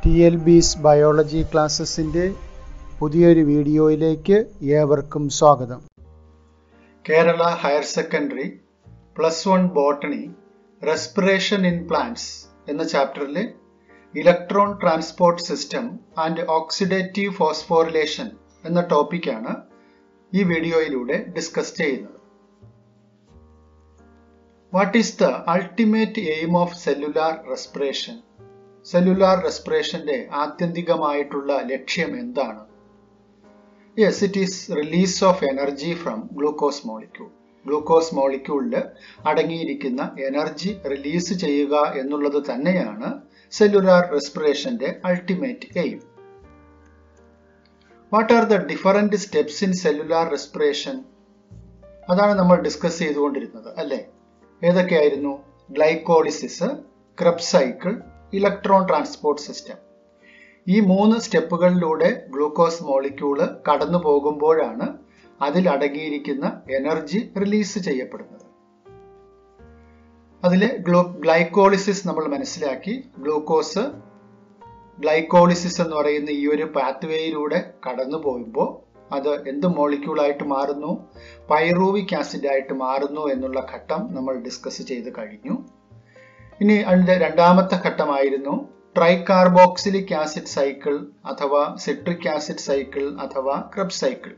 T L B's biology ക്ലാസ്സസിൻ്റെ പുതിയൊരു വീഡിയോയിലേക്ക് ഏവർക്കും സ്വാഗതം Kerala higher secondary plus one botany respiration in plants എന്ന ചാപ്റ്ററിലെ electron transport system and oxidative phosphorylation എന്ന ടോപ്പിക്കാണ് ഈ വീഡിയോയിലൂടെ ഡിസ്കസ് ചെയ്യുന്നത് what is the ultimate aim of cellular respiration cellular റെസ്പിറേഷന്റെ ആത്യന്തികമായിട്ടുള്ള ലക്ഷ്യം എന്താണ് yes it is release of energy from glucose molecule glucose മോളിക്യൂളിൽ അടങ്ങിയിരിക്കുന്ന എനർജി റിലീസ് ചെയ്യുക എന്നുള്ളത് തന്നെയാണ് സെല്ലുലാർ റെസ്പിറേഷന്റെ ultimate aim what are the different steps in cellular respiration അതാണ് നമ്മൾ ഡിസ്കസ് ചെയ്തുകൊണ്ടിരുന്നത് അല്ലേ ഏതൊക്കെയായിരുന്നു glycolysis Krebs cycle electron transport system ഈ മൂന്ന് സ്റ്റെപ്പുകളിലൂടെ ഗ്ലൂക്കോസ് മോളിക്യൂള് കടന്നു പോകുമ്പോഴാണ് അതിൽ അടങ്ങിയിരിക്കുന്ന എനർജി റിലീസ് ചെയ്യപ്പെടുന്നത് അതിൽ ഗ്ലൂ ഗ്ലൈക്കോളിസിസ് നമ്മൾ മനസ്സിലാക്കി ഗ്ലൂക്കോസ് ഗ്ലൈക്കോളിസിസ് എന്ന് പറയുന്ന ഈ ഒരു പാത്വേയിലൂടെ കടന്നു പോകുമ്പോൾ അത് എന്ത് മോളിക്യൂളായിട്ട് മാറുന്നു പൈറൂവിക് ആസിഡ് ആയിട്ട് മാറുന്നു എന്നുള്ള ഘട്ടം നമ്മൾ ഡിസ്കസ് ചെയ്ത് കഴിഞ്ഞു ഇനി അതിന്റെ രണ്ടാമത്തെ ഘട്ടമായിരുന്നു ട്രൈകാർബോക്സിലിക് ആസിഡ് സൈക്കിൾ അഥവാ സിട്രിക് ആസിഡ് സൈക്കിൾ അഥവാ ക്രബ് സൈക്കിൾ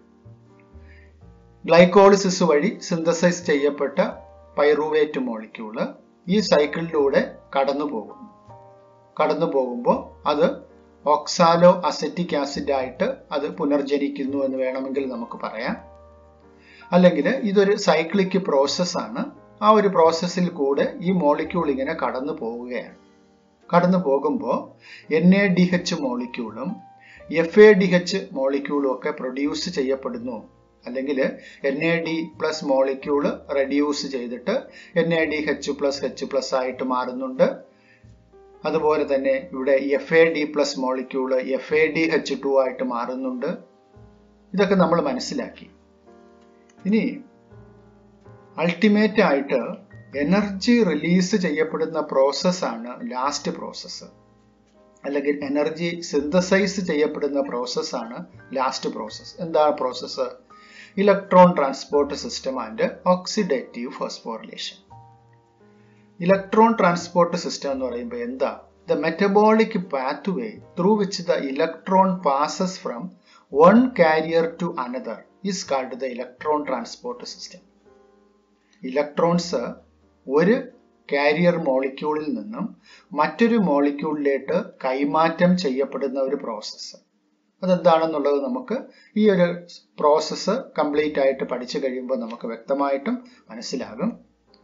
ഗ്ലൈക്കോളിസിസ് വഴി സിന്തസൈസ് ചെയ്യപ്പെട്ട പൈറുവേറ്റ് മോളിക്യൂള് ഈ സൈക്കിളിലൂടെ കടന്നു പോകുന്നു കടന്നു പോകുമ്പോൾ അത് ഓക്സാലോ അസറ്റിക് ആസിഡ് ആയിട്ട് അത് പുനർജനിക്കുന്നു എന്ന് വേണമെങ്കിൽ നമുക്ക് പറയാം അല്ലെങ്കിൽ ഇതൊരു സൈക്ലിക് പ്രോസസ്സാണ് ആ ഒരു പ്രോസസ്സിൽ കൂടെ ഈ മോളിക്യൂൾ ഇങ്ങനെ കടന്നു പോവുകയാണ് കടന്നു പോകുമ്പോൾ എൻ എ ഡി എച്ച് മോളിക്യൂളും എഫ് എ ഡി എച്ച് മോളിക്യൂളും ഒക്കെ പ്രൊഡ്യൂസ് ചെയ്യപ്പെടുന്നു അല്ലെങ്കിൽ N A D plus molecule reduce ചെയ്തിട്ട് N A D H plus H plus ആയിട്ട് മാറുന്നുണ്ട് അതുപോലെ തന്നെ ഇവിടെ F A D plus molecule F A D H two ആയിട്ട് മാറുന്നുണ്ട് ഇതൊക്കെ നമ്മൾ മനസ്സിലാക്കി ഇനി അൾട്ടിമേറ്റ് ആയിട്ട് എനർജി റിലീസ് ചെയ്യപ്പെടുന്ന പ്രോസസ്സാണ് ലാസ്റ്റ് പ്രോസസ്സ് അല്ലെങ്കിൽ എനർജി സിന്തസൈസ് ചെയ്യപ്പെടുന്ന പ്രോസസ്സാണ് ലാസ്റ്റ് പ്രോസസ്സ് എന്താണ് process electron transport system and oxidative phosphorylation electron transport system എന്ന് പറയുമ്പോൾ എന്താ the metabolic pathway through which the electron passes from one carrier to another is called the electron transport system electrons ഒരു carrier മോളിക്യൂളിൽ നിന്നും മറ്റൊരു മോളിക്യൂളിലേക്ക് കൈമാറ്റം ചെയ്യപ്പെടുന്ന ഒരു പ്രോസസ്സ് അതെന്താണെന്നുള്ളത് നമുക്ക് ഈ ഒരു പ്രോസസ്സ് കംപ്ലീറ്റ് ആയിട്ട് പഠിച്ചു കഴിയുമ്പോൾ നമുക്ക് വ്യക്തമായിട്ടും മനസ്സിലാകും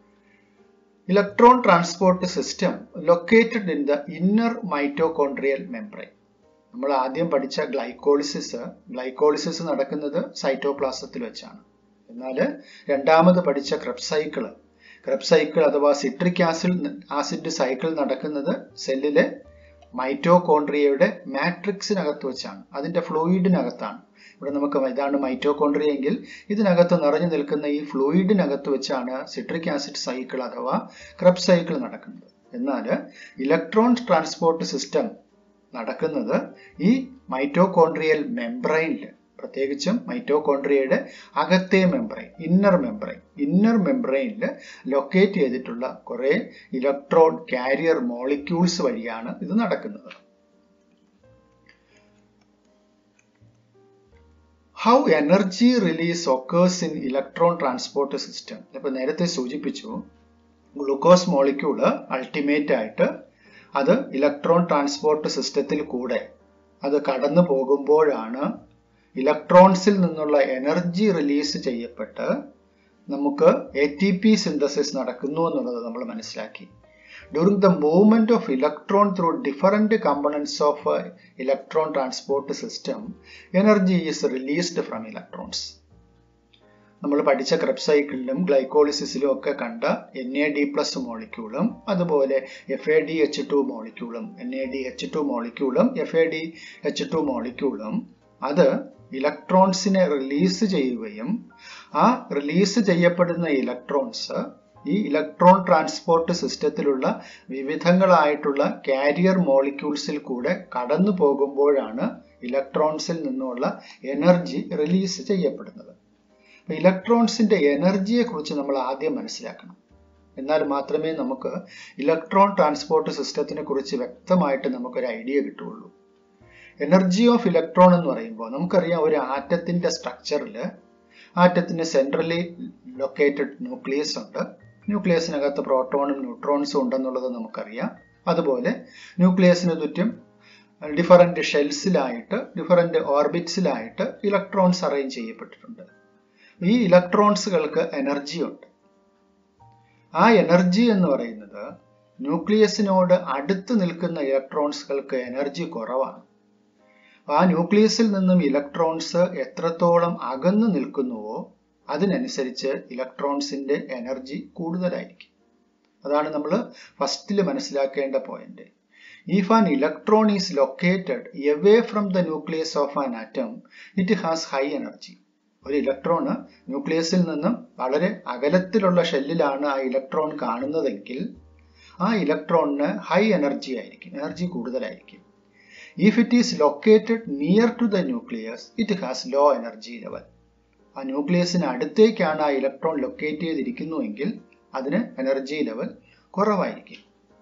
electron transport system located in the inner mitochondrial membrane നമ്മൾ ആദ്യം പഠിച്ച ഗ്ലൈക്കോളിസിസ് ഗ്ലൈക്കോളിസിസ് നടക്കുന്നത് സൈറ്റോപ്ലാസത്തിൽ വെച്ചാണ് എന്നാൽ രണ്ടാമത് പഠിച്ച ക്രബ് സൈക്കിള് ക്രബ് സൈക്കിൾ അഥവാ സിട്രിക് ആസിഡ് ആസിഡ് സൈക്കിൾ നടക്കുന്നത് സെല്ലിലെ മൈറ്റോകോൺട്രിയയുടെ മാട്രിക്സിനകത്ത് വെച്ചാണ് അതിന്റെ ഫ്ലൂയിഡിനകത്താണ് ഇവിടെ നമുക്ക് ഇതാണ് മൈറ്റോകോൺട്രിയ എങ്കിൽ ഇതിനകത്ത് നിറഞ്ഞു നിൽക്കുന്ന ഈ ഫ്ലൂയിഡിനകത്ത് വെച്ചാണ് സിട്രിക് ആസിഡ് സൈക്കിൾ അഥവാ ക്രബ് സൈക്കിൾ നടക്കുന്നത് എന്നാൽ ഇലക്ട്രോൺ ട്രാൻസ്പോർട്ട് സിസ്റ്റം നടക്കുന്നത് ഈ മൈറ്റോകോൺട്രിയൽ മെംബ്രൈനിൽ പ്രത്യേകിച്ചും മൈറ്റോകോൺട്രിയയുടെ അകത്തെ മെംബ്രെയിൻ ഇന്നർ മെംബ്രെയിൻ ഇന്നർ മെംബ്രെയിനിൽ ലൊക്കേറ്റ് ചെയ്തിട്ടുള്ള കുറെ ഇലക്ട്രോൺ കാരിയർ മോളിക്യൂൾസ് വഴിയാണ് ഇത് നടക്കുന്നത് how energy release occurs in electron transport system ഇപ്പൊ നേരത്തെ സൂചിപ്പിച്ചു ഗ്ലൂക്കോസ് മോളിക്യൂള് അൾട്ടിമേറ്റ് ആയിട്ട് അത് ഇലക്ട്രോൺ ട്രാൻസ്പോർട്ട് സിസ്റ്റത്തിൽ കൂടെ അത് കടന്നു പോകുമ്പോഴാണ് ഇലക്ട്രോൺസിൽ നിന്നുള്ള എനർജി റിലീസ് ചെയ്യപ്പെട്ട് നമുക്ക് എ ടി പി സിന്തസിസ് നടക്കുന്നു എന്നുള്ളത് നമ്മൾ മനസ്സിലാക്കി during the movement of electron through different components of electron transport system energy is released from electrons നമ്മൾ പഠിച്ച ക്രബ് സൈക്കിളിലും ഗ്ലൈക്കോളിസിസിലും ഒക്കെ കണ്ട എൻ എ ഡി പ്ലസ് മോളിക്യൂളും അതുപോലെ F A D H two മോളിക്യൂളും N A D H two മോളിക്യൂളും F A D H two മോളിക്യൂളും അത് ഇലക്ട്രോൺസിനെ റിലീസ് ചെയ്യുകയും ആ റിലീസ് ചെയ്യപ്പെടുന്ന ഇലക്ട്രോൺസ് ഈ ഇലക്ട്രോൺ ട്രാൻസ്പോർട്ട് സിസ്റ്റത്തിലുള്ള വിവിധങ്ങളായിട്ടുള്ള കാരിയർ മോളിക്യൂൾസിൽ കൂടെ കടന്നു പോകുമ്പോഴാണ് ഇലക്ട്രോൺസിൽ നിന്നുള്ള എനർജി റിലീസ് ചെയ്യപ്പെടുന്നത് ഇലക്ട്രോൺസിന്റെ എനർജിയെ കുറിച്ച് നമ്മൾ ആദ്യം മനസ്സിലാക്കണം എന്നാൽ മാത്രമേ നമുക്ക് ഇലക്ട്രോൺ ട്രാൻസ്പോർട്ട് സിസ്റ്റത്തിനെ കുറിച്ച് വ്യക്തമായിട്ട് നമുക്കൊരു ഐഡിയ കിട്ടുകയുള്ളൂ എനർജി ഓഫ് ഇലക്ട്രോൺ എന്ന് പറയുമ്പോൾ നമുക്കറിയാം ഒരു ആറ്റത്തിന്റെ സ്ട്രക്ചറിൽ ആറ്റത്തിന് സെൻട്രലി ലൊക്കേറ്റഡ് ന്യൂക്ലിയസ് ഉണ്ട് ന്യൂക്ലിയസിനകത്ത് പ്രോട്ടോണും ന്യൂട്രോൺസും ഉണ്ടെന്നുള്ളത് നമുക്കറിയാം അതുപോലെ ന്യൂക്ലിയസിന് ചുറ്റും ഡിഫറൻറ്റ് ഷെൽസിലായിട്ട് ഡിഫറൻറ്റ് ഓർബിറ്റ്സിലായിട്ട് ഇലക്ട്രോൺസ് അറേഞ്ച് ചെയ്യപ്പെട്ടിട്ടുണ്ട് ഈ ഇലക്ട്രോൺസുകൾക്ക് എനർജി ഉണ്ട് ആ എനർജി എന്ന് പറയുന്നത് ന്യൂക്ലിയസിനോട് അടുത്ത് നിൽക്കുന്ന ഇലക്ട്രോൺസുകൾക്ക് എനർജി കുറവാണ് ആ ന്യൂക്ലിയസിൽ നിന്നും ഇലക്ട്രോൺസ് എത്രത്തോളം അകന്നു നിൽക്കുന്നുവോ അതിനനുസരിച്ച് ഇലക്ട്രോൺസിന്റെ എനർജി കൂടുതലായിരിക്കും അതാണ് നമ്മൾ ഫസ്റ്റിൽ മനസ്സിലാക്കേണ്ട point if an electron is located away from the nucleus of an atom it has high energy ഒരു ഇലക്ട്രോണ് ന്യൂക്ലിയസിൽ നിന്നും വളരെ അകലത്തിലുള്ള ഷെല്ലിലാണ് ആ ഇലക്ട്രോൺ കാണുന്നതെങ്കിൽ ആ ഇലക്ട്രോണിന് ഹൈ എനർജി ആയിരിക്കും എനർജി കൂടുതലായിരിക്കും if it is located near to the nucleus it has low energy level ആ ന്യൂക്ലിയസിന് അടുത്തേക്കാണ് ആ ഇലക്ട്രോൺ ലൊക്കേറ്റ് ചെയ്തിരിക്കുന്നുവെങ്കിൽ അതിന് എനർജി ലെവൽ കുറവായിരിക്കും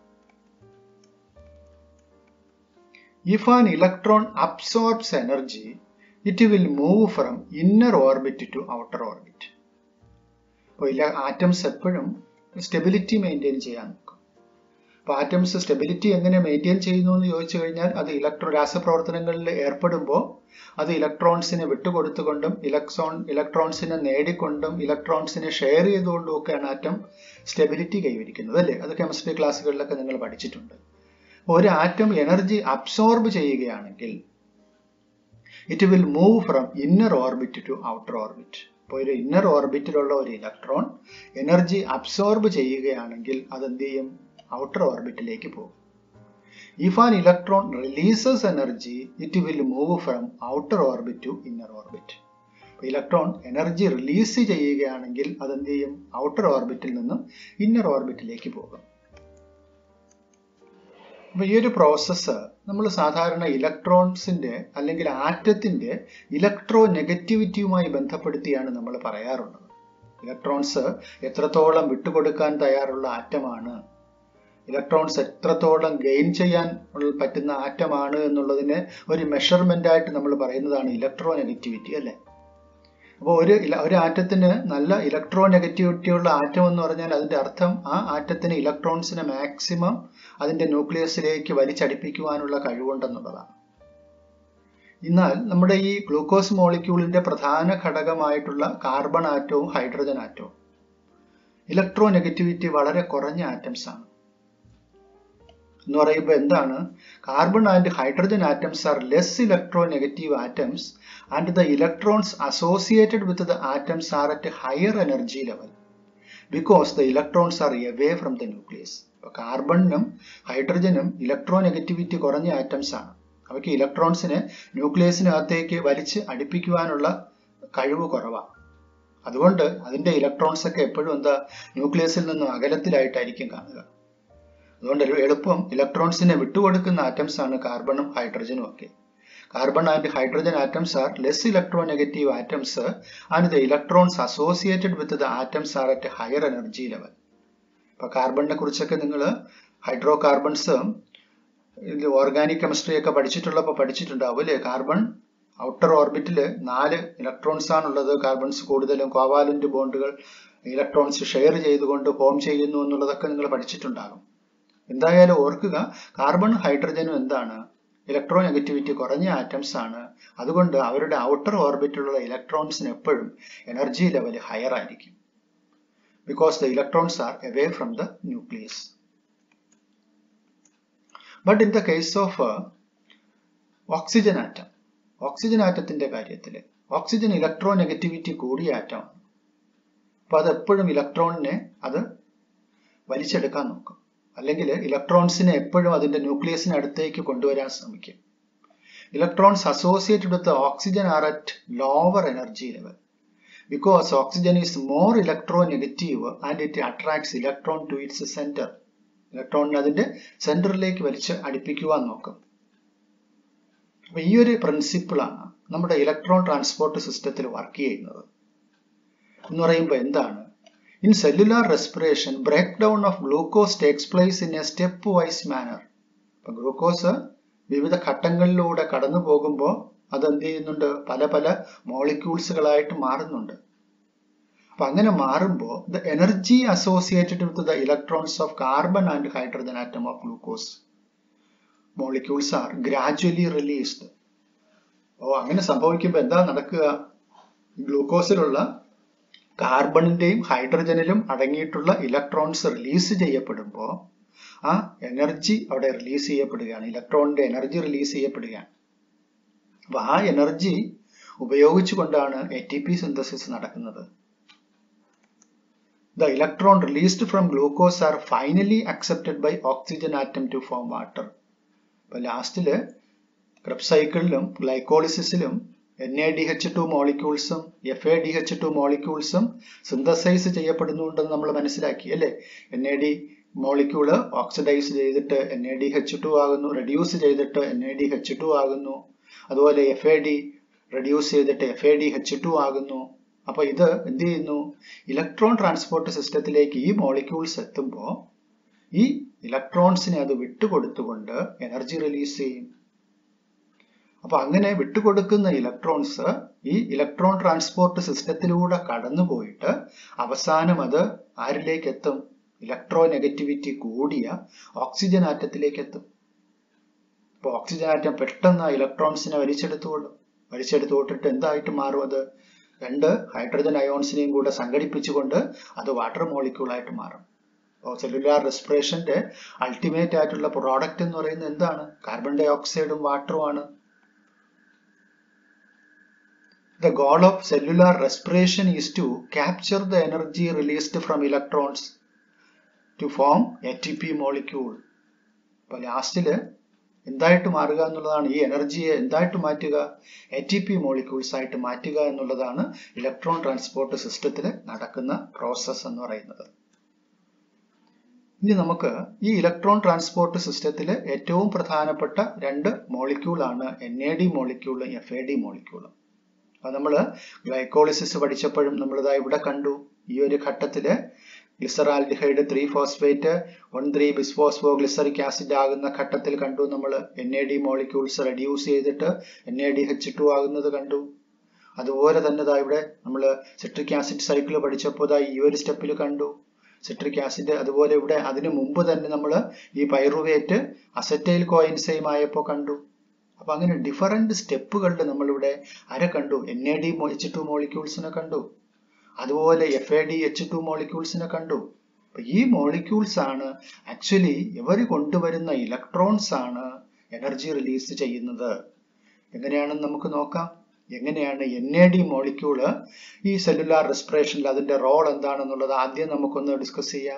if an electron absorbs energy it will move from inner orbit to outer orbit അപ്പോൾ ഇല്ല atoms എപ്പോഴും സ്റ്റെബിലിറ്റി മെയിൻറ്റെയിൻ ചെയ്യാൻ നോക്കും അപ്പോൾ ആറ്റംസ് സ്റ്റെബിലിറ്റി എങ്ങനെ മെയിൻറ്റെയിൻ ചെയ്യുന്നു എന്ന് ചോദിച്ചു കഴിഞ്ഞാൽ അത് ഇലക്ട്രോ രാസപ്രവർത്തനങ്ങളിൽ ഏർപ്പെടുമ്പോൾ അത് ഇലക്ട്രോൺസിനെ വിട്ടുകൊടുത്തുകൊണ്ടും ഇലക്ട്രോൺ ഇലക്ട്രോൺസിനെ നേടിക്കൊണ്ടും ഇലക്ട്രോൺസിനെ ഷെയർ ചെയ്തുകൊണ്ടും ഒക്കെയാണ് ആറ്റം സ്റ്റെബിലിറ്റി കൈവരിക്കുന്നത് അല്ലേ അത് കെമിസ്ട്രി ക്ലാസ്സുകളിലൊക്കെ നിങ്ങൾ പഠിച്ചിട്ടുണ്ട് ഒരു ആറ്റം എനർജി അബ്സോർബ് ചെയ്യുകയാണെങ്കിൽ it will move from inner orbit to outer orbit ഇപ്പോൾ ഒരു ഇന്നർ ഓർബിറ്റിലുള്ള ഒരു ഇലക്ട്രോൺ എനർജി അബ്സോർബ് ചെയ്യുകയാണെങ്കിൽ അത് എന്ത് ചെയ്യും ഔട്ടർ ഓർബിറ്റിലേക്ക് പോകും if an electron releases energy it will move from outer orbit to inner orbit electron energy release ചെയ്യുകയാണെങ്കിൽ അത് എന്ത് ചെയ്യും ഔട്ടർ ഓർബിറ്റിൽ നിന്നും ഇന്നർ ഓർബിറ്റിലേക്ക് പോകും അപ്പൊ ഈ ഒരു പ്രോസസ്സ് നമ്മൾ സാധാരണ ഇലക്ട്രോൺസിന്റെ അല്ലെങ്കിൽ ആറ്റത്തിന്റെ ഇലക്ട്രോ നെഗറ്റിവിറ്റിയുമായി ബന്ധപ്പെടുത്തിയാണ് നമ്മൾ പറയാറുള്ളത് ഇലക്ട്രോൺസ് എത്രത്തോളം വിട്ടുകൊടുക്കാൻ തയ്യാറുള്ള ആറ്റമാണ് ഇലക്ട്രോൺസ് എത്രത്തോളം ഗെയിൻ ചെയ്യാൻ പറ്റുന്ന ആറ്റമാണ് എന്നുള്ളതിന് ഒരു മെഷർമെന്റ് ആയിട്ട് നമ്മൾ പറയുന്നതാണ് ഇലക്ട്രോ നെഗറ്റിവിറ്റി അല്ലെ അപ്പോൾ ഒരു ഒരു ആറ്റത്തിന് നല്ല ഇലക്ട്രോ നെഗറ്റിവിറ്റി ഉള്ള ആറ്റം എന്ന് പറഞ്ഞാൽ അതിന്റെ അർത്ഥം ആ ആറ്റത്തിന് ഇലക്ട്രോൺസിനെ മാക്സിമം അതിന്റെ ന്യൂക്ലിയസിലേക്ക് വലിച്ചടിപ്പിക്കുവാനുള്ള കഴിവുണ്ടെന്നുള്ളതാണ് എന്നാൽ നമ്മുടെ ഈ ഗ്ലൂക്കോസ് മോളിക്യൂളിന്റെ പ്രധാന ഘടകമായിട്ടുള്ള കാർബൺ ആറ്റവും ഹൈഡ്രജൻ ആറ്റവും ഇലക്ട്രോ നെഗറ്റിവിറ്റി വളരെ കുറഞ്ഞ ആറ്റംസ് ആണ് എന്ന് പറയുമ്പോൾ എന്താണ് carbon and hydrogen atoms are less electronegative atoms and the electrons associated with the atoms are at higher energy level because the electrons are away from the nucleus ഇപ്പൊ കാർബണിനും ഹൈഡ്രജനും electro negativity കുറഞ്ഞ atoms ആണ് അവയ്ക്ക് ഇലക്ട്രോൺസിനെ ന്യൂക്ലിയസിനകത്തേക്ക് വലിച്ച് അടുപ്പിക്കുവാനുള്ള കഴിവ് കുറവാണ് അതുകൊണ്ട് അതിന്റെ ഇലക്ട്രോൺസ് ഒക്കെ എപ്പോഴും എന്താ ന്യൂക്ലിയസിൽ നിന്നും അകലത്തിലായിട്ടായിരിക്കും കാണുക അതുകൊണ്ട് എളുപ്പം ഇലക്ട്രോൺസിനെ വിട്ടുകൊടുക്കുന്ന ആറ്റംസ് ആണ് കാർബണും ഹൈഡ്രജനും ഒക്കെ carbon and hydrogen atoms are less electronegative atoms and the electrons associated with the atoms are at higher energy level ഇപ്പൊ കാർബണിനെ കുറിച്ചൊക്കെ നിങ്ങൾ ഹൈഡ്രോ കാർബൺസ് ഓർഗാനിക് കെമിസ്ട്രി ഒക്കെ പഠിച്ചിട്ടുള്ളപ്പോൾ പഠിച്ചിട്ടുണ്ടാവും അല്ലേ കാർബൺ ഔട്ടർ ഓർബിറ്റിൽ നാല് ഇലക്ട്രോൺസ് ആണുള്ളത് കാർബൺസ് കൂടുതലും കോവാലന്റ് ബോണ്ടുകൾ ഇലക്ട്രോൺസ് ഷെയർ ചെയ്തുകൊണ്ട് ഫോം ചെയ്യുന്നു എന്നുള്ളതൊക്കെ നിങ്ങൾ പഠിച്ചിട്ടുണ്ടാകും എന്തായാലും ഓർക്കുക കാർബണും ഹൈഡ്രജനും എന്താണ് ഇലക്ട്രോ നെഗറ്റിവിറ്റി കുറഞ്ഞ ആറ്റംസ് ആണ് അതുകൊണ്ട് അവരുടെ ഔട്ടർ ഓർബിറ്റിലുള്ള ഇലക്ട്രോൺസിന് എപ്പോഴും എനർജി ലെവൽ ഹയർ ആയിരിക്കും because the electrons are away from the nucleus but in the case of oxygen atom oxygen ആറ്റത്തിന്റെ കാര്യത്തിൽ ഓക്സിജൻ ഇലക്ട്രോ നെഗറ്റിവിറ്റി കൂടിയ ആറ്റമാണ് അപ്പൊ അത് എപ്പോഴും ഇലക്ട്രോണിനെ അത് വലിച്ചെടുക്കാൻ നോക്കും അല്ലെങ്കിൽ ഇലക്ട്രോൺസിനെ എപ്പോഴും അതിന്റെ ന്യൂക്ലിയസിന് അടുത്തേക്ക് കൊണ്ടുവരാൻ ശ്രമിക്കും electrons associated with oxygen are at lower energy level because oxygen is more electronegative and it attracts electron to its center. ഇലക്ട്രോണിനെ അതിന്റെ സെന്ററിലേക്ക് വലിച്ച് അടുപ്പിക്കുവാൻ നോക്കും അപ്പൊ ഈ ഒരു പ്രിൻസിപ്പിളാണ് നമ്മുടെ ഇലക്ട്രോൺ ട്രാൻസ്പോർട്ട് സിസ്റ്റത്തിൽ വർക്ക് ചെയ്യുന്നത് എന്ന് പറയുമ്പോൾ എന്താണ് in cellular respiration break down of glucose takes place in a stepwise manner ഇപ്പൊ ഗ്ലൂക്കോസ് വിവിധ ഘട്ടങ്ങളിലൂടെ കടന്നു പോകുമ്പോൾ അത് എന്ത് ചെയ്യുന്നുണ്ട് പല പല മോളിക്യൂൾസുകളായിട്ട് മാറുന്നുണ്ട് അപ്പൊ അങ്ങനെ മാറുമ്പോൾ the energy associated with the electrons of carbon and hydrogen atom of glucose molecules are gradually released ഓ അങ്ങനെ സംഭവിക്കുമ്പോൾ എന്താ നടക്കുക ഗ്ലൂക്കോസിലുള്ള കാർബണിന്റെയും ഹൈഡ്രജനിലും അടങ്ങിയിട്ടുള്ള ഇലക്ട്രോൺസ് റിലീസ് ചെയ്യപ്പെടുമ്പോൾ ആ എനർജി അവിടെ റിലീസ് ചെയ്യപ്പെടുകയാണ് ഇലക്ട്രോണിന്റെ എനർജി റിലീസ് ചെയ്യപ്പെടുകയാണ് അപ്പൊ ആ എനർജി ഉപയോഗിച്ചുകൊണ്ടാണ് എ ടി പി സിന്തസിസ് നടക്കുന്നത് The electron released from glucose are finally accepted by oxygen atom to form water. ഇപ്പൊ ലാസ്റ്റില് ക്രെബ് സൈക്കിളിലും ഗ്ലൈക്കോളിസിസിലും N A D H two മോളിക്യൂൾസും F A D H two മോളിക്യൂൾസും സിന്തസൈസ് ചെയ്യപ്പെടുന്നുണ്ടെന്ന് നമ്മൾ മനസ്സിലാക്കി അല്ലേ N A D molecule oxidise ചെയ്തിട്ട് N A D H two ആകുന്നു റെഡ്യൂസ് ചെയ്തിട്ട് N A D H two ആകുന്നു അതുപോലെ എഫ് എ ഡി റെഡ്യൂസ് ചെയ്തിട്ട് F A D H two ആകുന്നു അപ്പൊ ഇത് എന്ത് ചെയ്യുന്നു ഇലക്ട്രോൺ ട്രാൻസ്പോർട്ട് സിസ്റ്റത്തിലേക്ക് ഈ മോളിക്യൂൾസ് എത്തുമ്പോൾ ഈ ഇലക്ട്രോൺസിനെ അത് വിട്ടുകൊടുത്തുകൊണ്ട് എനർജി റിലീസ് ചെയ്യും അപ്പൊ അങ്ങനെ വിട്ടുകൊടുക്കുന്ന ഇലക്ട്രോൺസ് ഈ ഇലക്ട്രോൺ ട്രാൻസ്പോർട്ട് സിസ്റ്റത്തിലൂടെ കടന്നുപോയിട്ട് അവസാനം അത് ആരിലേക്ക് എത്തും ഇലക്ട്രോ നെഗറ്റിവിറ്റി കൂടിയ ഓക്സിജൻ ആറ്റത്തിലേക്ക് എത്തും അപ്പൊ ഓക്സിജൻ ആറ്റം പെട്ടെന്ന് ഇലക്ട്രോൺസിനെ വലിച്ചെടുത്തുകൊള്ളും വലിച്ചെടുത്തുകൊണ്ടിട്ട് എന്തായിട്ട് മാറും അത് രണ്ട് ഹൈഡ്രജൻ അയോൺസിനെയും കൂടെ സംഘടിപ്പിച്ചുകൊണ്ട് അത് വാട്ടർ മോളിക്യൂൾ ആയിട്ട് മാറും അപ്പോൾ സെല്ലുലാർ റെസ്പിറേഷന്റെ അൾട്ടിമേറ്റ് ആയിട്ടുള്ള പ്രോഡക്റ്റ് എന്ന് പറയുന്നത് എന്താണ് കാർബൺ ഡൈ ഓക്സൈഡും വാട്ടറും ആണ് The goal of cellular respiration is to capture the energy released from electrons to form ATP molecule. അപ്പോൾ ലാസ്റ്റില് എന്തായിട്ട് മാറുക എന്നുള്ളതാണ് ഈ എനർജിയെ എന്തായിട്ട് മാറ്റുക എ ടി പി മോളിക്യൂൾസ് ആയിട്ട് മാറ്റുക എന്നുള്ളതാണ് ഇലക്ട്രോൺ ട്രാൻസ്പോർട്ട് സിസ്റ്റത്തിൽ നടക്കുന്ന പ്രോസസ് എന്ന് പറയുന്നത് ഇനി നമുക്ക് ഈ ഇലക്ട്രോൺ ട്രാൻസ്പോർട്ട് സിസ്റ്റത്തിൽ ഏറ്റവും പ്രധാനപ്പെട്ട രണ്ട് മോളിക്യൂൾ ആണ് എൻ എ ഡി മോളിക്യൂളും എഫ് എ ഡി മോളിക്യൂളും അത് നമ്മൾ ഗ്ലൈക്കോളിസിസ് പഠിച്ചപ്പോഴും നമ്മളിതാ ഇവിടെ കണ്ടു ഈ ഒരു ഘട്ടത്തില് glyceraldehyde three phosphate one three bisphosphoglyceric acid ആകുന്ന ഘട്ടത്തിൽ കണ്ടു നമ്മൾ N A D molecules reduce ചെയ്തിട്ട് N A D H two ആകുന്നത് കണ്ടു അതുപോലെ തന്നെ ദാ ഇവിടെ നമ്മൾ സിട്രിക് ആസിഡ് സൈക്കിൾ പഠിച്ചപ്പോൾ ദാ ഈ ഒരു സ്റ്റെപ്പിൽ കണ്ടു സിട്രിക് ആസിഡ് അതുപോലെ ഇവിടെ അതിനു മുമ്പ് തന്നെ നമ്മൾ ഈ പൈറുവേറ്റ് അസറ്റൈൽ കോയിൻസൈം ആയപ്പോൾ കണ്ടു അപ്പൊ അങ്ങനെ ഡിഫറെന്റ് സ്റ്റെപ്പുകളിൽ നമ്മളിവിടെ ആര കണ്ടു N A D H two മോളിക്യൂൾസിനെ കണ്ടു അതുപോലെ F A D H two മോളിക്യൂൾസിനെ കണ്ടു അപ്പൊ ഈ മോളിക്യൂൾസ് ആണ് ആക്ച്വലി ഇവർ കൊണ്ടുവരുന്ന ഇലക്ട്രോൺസ് ആണ് എനർജി റിലീസ് ചെയ്യുന്നത് എങ്ങനെയാണെന്ന് നമുക്ക് നോക്കാം എങ്ങനെയാണ് എൻ എ ഡി മോളിക്യൂള് ഈ സെല്ലുലാർ റെസ്പിറേഷനിൽ അതിന്റെ റോൾ എന്താണെന്നുള്ളത് ആദ്യം നമുക്കൊന്ന് ഡിസ്കസ് ചെയ്യാം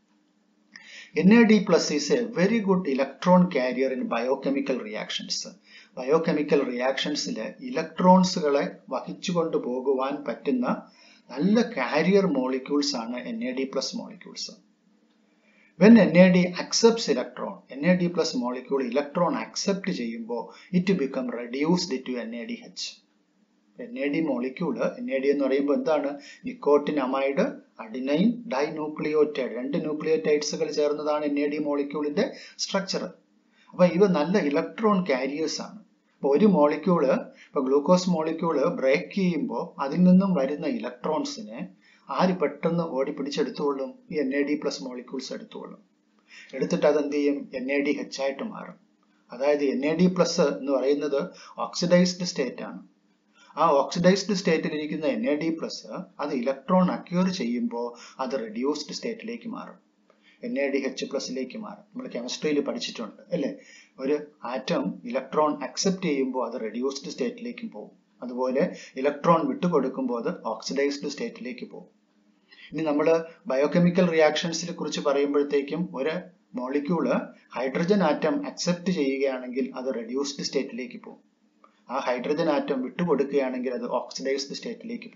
NAD plus is a very good electron carrier in biochemical reactions. Biochemical റിയാക്ഷൻസിൽ ഇലക്ട്രോൺസുകളെ വഹിച്ചുകൊണ്ട് പോകുവാൻ പറ്റുന്ന നല്ല കാരിയർ മോളിക്യൂൾസ് ആണ് N A D plus molecules when N A D accepts electron N A D plus molecule electron accept ചെയ്യുമ്പോൾ it become reduced to N A D H N A D molecule N A D എന്ന് പറയുമ്പോൾ എന്താണ് nicotine amide adenine ഡൈന്യൂക്ലിയോറ്റൈഡ് രണ്ട് ന്യൂക്ലിയോറ്റൈഡ്സുകൾ ചേർന്നതാണ് N A D മോളിക്യൂളിന്റെ structure അപ്പൊ ഇവ നല്ല ഇലക്ട്രോൺ കാരിയേഴ്സ് ആണ് അപ്പൊ ഒരു മോളിക്യൂള് ഇപ്പൊ ഗ്ലൂക്കോസ് മോളിക്യൂള് ബ്രേക്ക് ചെയ്യുമ്പോൾ അതിൽ നിന്നും വരുന്ന ഇലക്ട്രോൺസിനെ ആര് പെട്ടെന്ന് ഓടി പിടിച്ചെടുത്തുകൊള്ളും ഈ N A D plus molecules എടുത്തുകൊള്ളും എടുത്തിട്ട് അത് എന്ത് ചെയ്യും എൻ എ ഡി എച്ച് ആയിട്ട് മാറും അതായത് എൻ എ ഡി പ്ലസ് എന്ന് പറയുന്നത് ഓക്സിഡൈസ്ഡ് സ്റ്റേറ്റ് ആണ് ആ ഓക്സിഡൈസ്ഡ് സ്റ്റേറ്റിൽ ഇരിക്കുന്ന എൻ എ ഡി പ്ലസ് അത് ഇലക്ട്രോൺ അക്യൂർ ചെയ്യുമ്പോൾ അത് റെഡ്യൂസ്ഡ് സ്റ്റേറ്റിലേക്ക് മാറും എൻ എ ഡി എച്ച് പ്ലസിലേക്ക് മാറും നമ്മൾ കെമിസ്ട്രിയിൽ പഠിച്ചിട്ടുണ്ട് അല്ലേ ഒരു ആറ്റം ഇലക്ട്രോൺ അക്സെപ്റ്റ് ചെയ്യുമ്പോൾ അത് റെഡ്യൂസ്ഡ് സ്റ്റേറ്റിലേക്ക് പോകും അതുപോലെ ഇലക്ട്രോൺ വിട്ടുകൊടുക്കുമ്പോൾ അത് ഓക്സിഡൈസ്ഡ് സ്റ്റേറ്റിലേക്ക് പോകും ഇനി നമ്മൾ ബയോകെമിക്കൽ റിയാക്ഷൻസിനെ കുറിച്ച് പറയുമ്പോഴത്തേക്കും ഒരു മോളിക്യൂള് ഹൈഡ്രജൻ ആറ്റം അക്സെപ്റ്റ് ചെയ്യുകയാണെങ്കിൽ അത് റെഡ്യൂസ്ഡ് സ്റ്റേറ്റിലേക്ക് പോകും ആ ഹൈഡ്രജൻ ആറ്റം വിട്ടുകൊടുക്കുകയാണെങ്കിൽ അത് ഓക്സിഡൈസ്ഡ് സ്റ്റേറ്റിലേക്ക് പോകും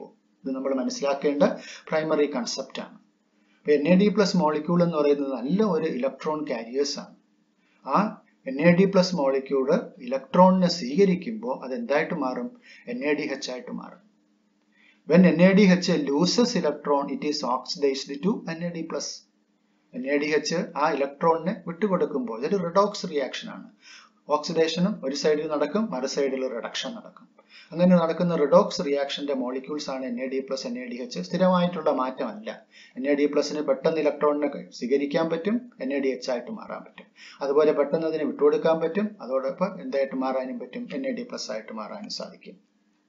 ഇത് നമ്മൾ മനസ്സിലാക്കേണ്ട പ്രൈമറി കൺസെപ്റ്റ് ആണ് അപ്പൊ N A D plus molecule എന്ന് പറയുന്നത് നല്ല ഒരു ഇലക്ട്രോൺ കാരിയേഴ്സ് ആണ് ആ N A D plus molecule ഇലക്ട്രോണിനെ സ്വീകരിക്കുമ്പോൾ അത് എന്തായിട്ട് മാറും എൻ എ ഡി എച്ച് ആയിട്ട് മാറും when N A D H loses electron it is oxidised to N A D plus N A D H ആ ഇലക്ട്രോണിനെ വിട്ടുകൊടുക്കുമ്പോൾ ഇതൊരു റിഡോക്സ് റിയാക്ഷൻ ആണ് ഓക്സിഡേഷനും ഒരു സൈഡിൽ നടക്കും മറു സൈഡിൽ റിഡക്ഷൻ നടക്കും അങ്ങനെ നടക്കുന്ന റിഡോക്സ് റിയാക്ഷന്റെ മോളിക്യൂൾസ് ആണ് N A D plus N A D H സ്ഥിരമായിട്ടുള്ള മാറ്റമല്ല എൻ എ ഡി പ്ലസിന് പെട്ടെന്ന് ഇലക്ട്രോണിനെ സ്വീകരിക്കാൻ പറ്റും എൻ എ ഡി എച്ച് ആയിട്ട് മാറാൻ പറ്റും അതുപോലെ പെട്ടെന്ന് അതിനെ വിട്ടുകൊടുക്കാൻ പറ്റും അതോടൊപ്പം എന്തായിട്ട് മാറാനും പറ്റും എൻ എ ഡി പ്ലസ് ആയിട്ട് മാറാനും സാധിക്കും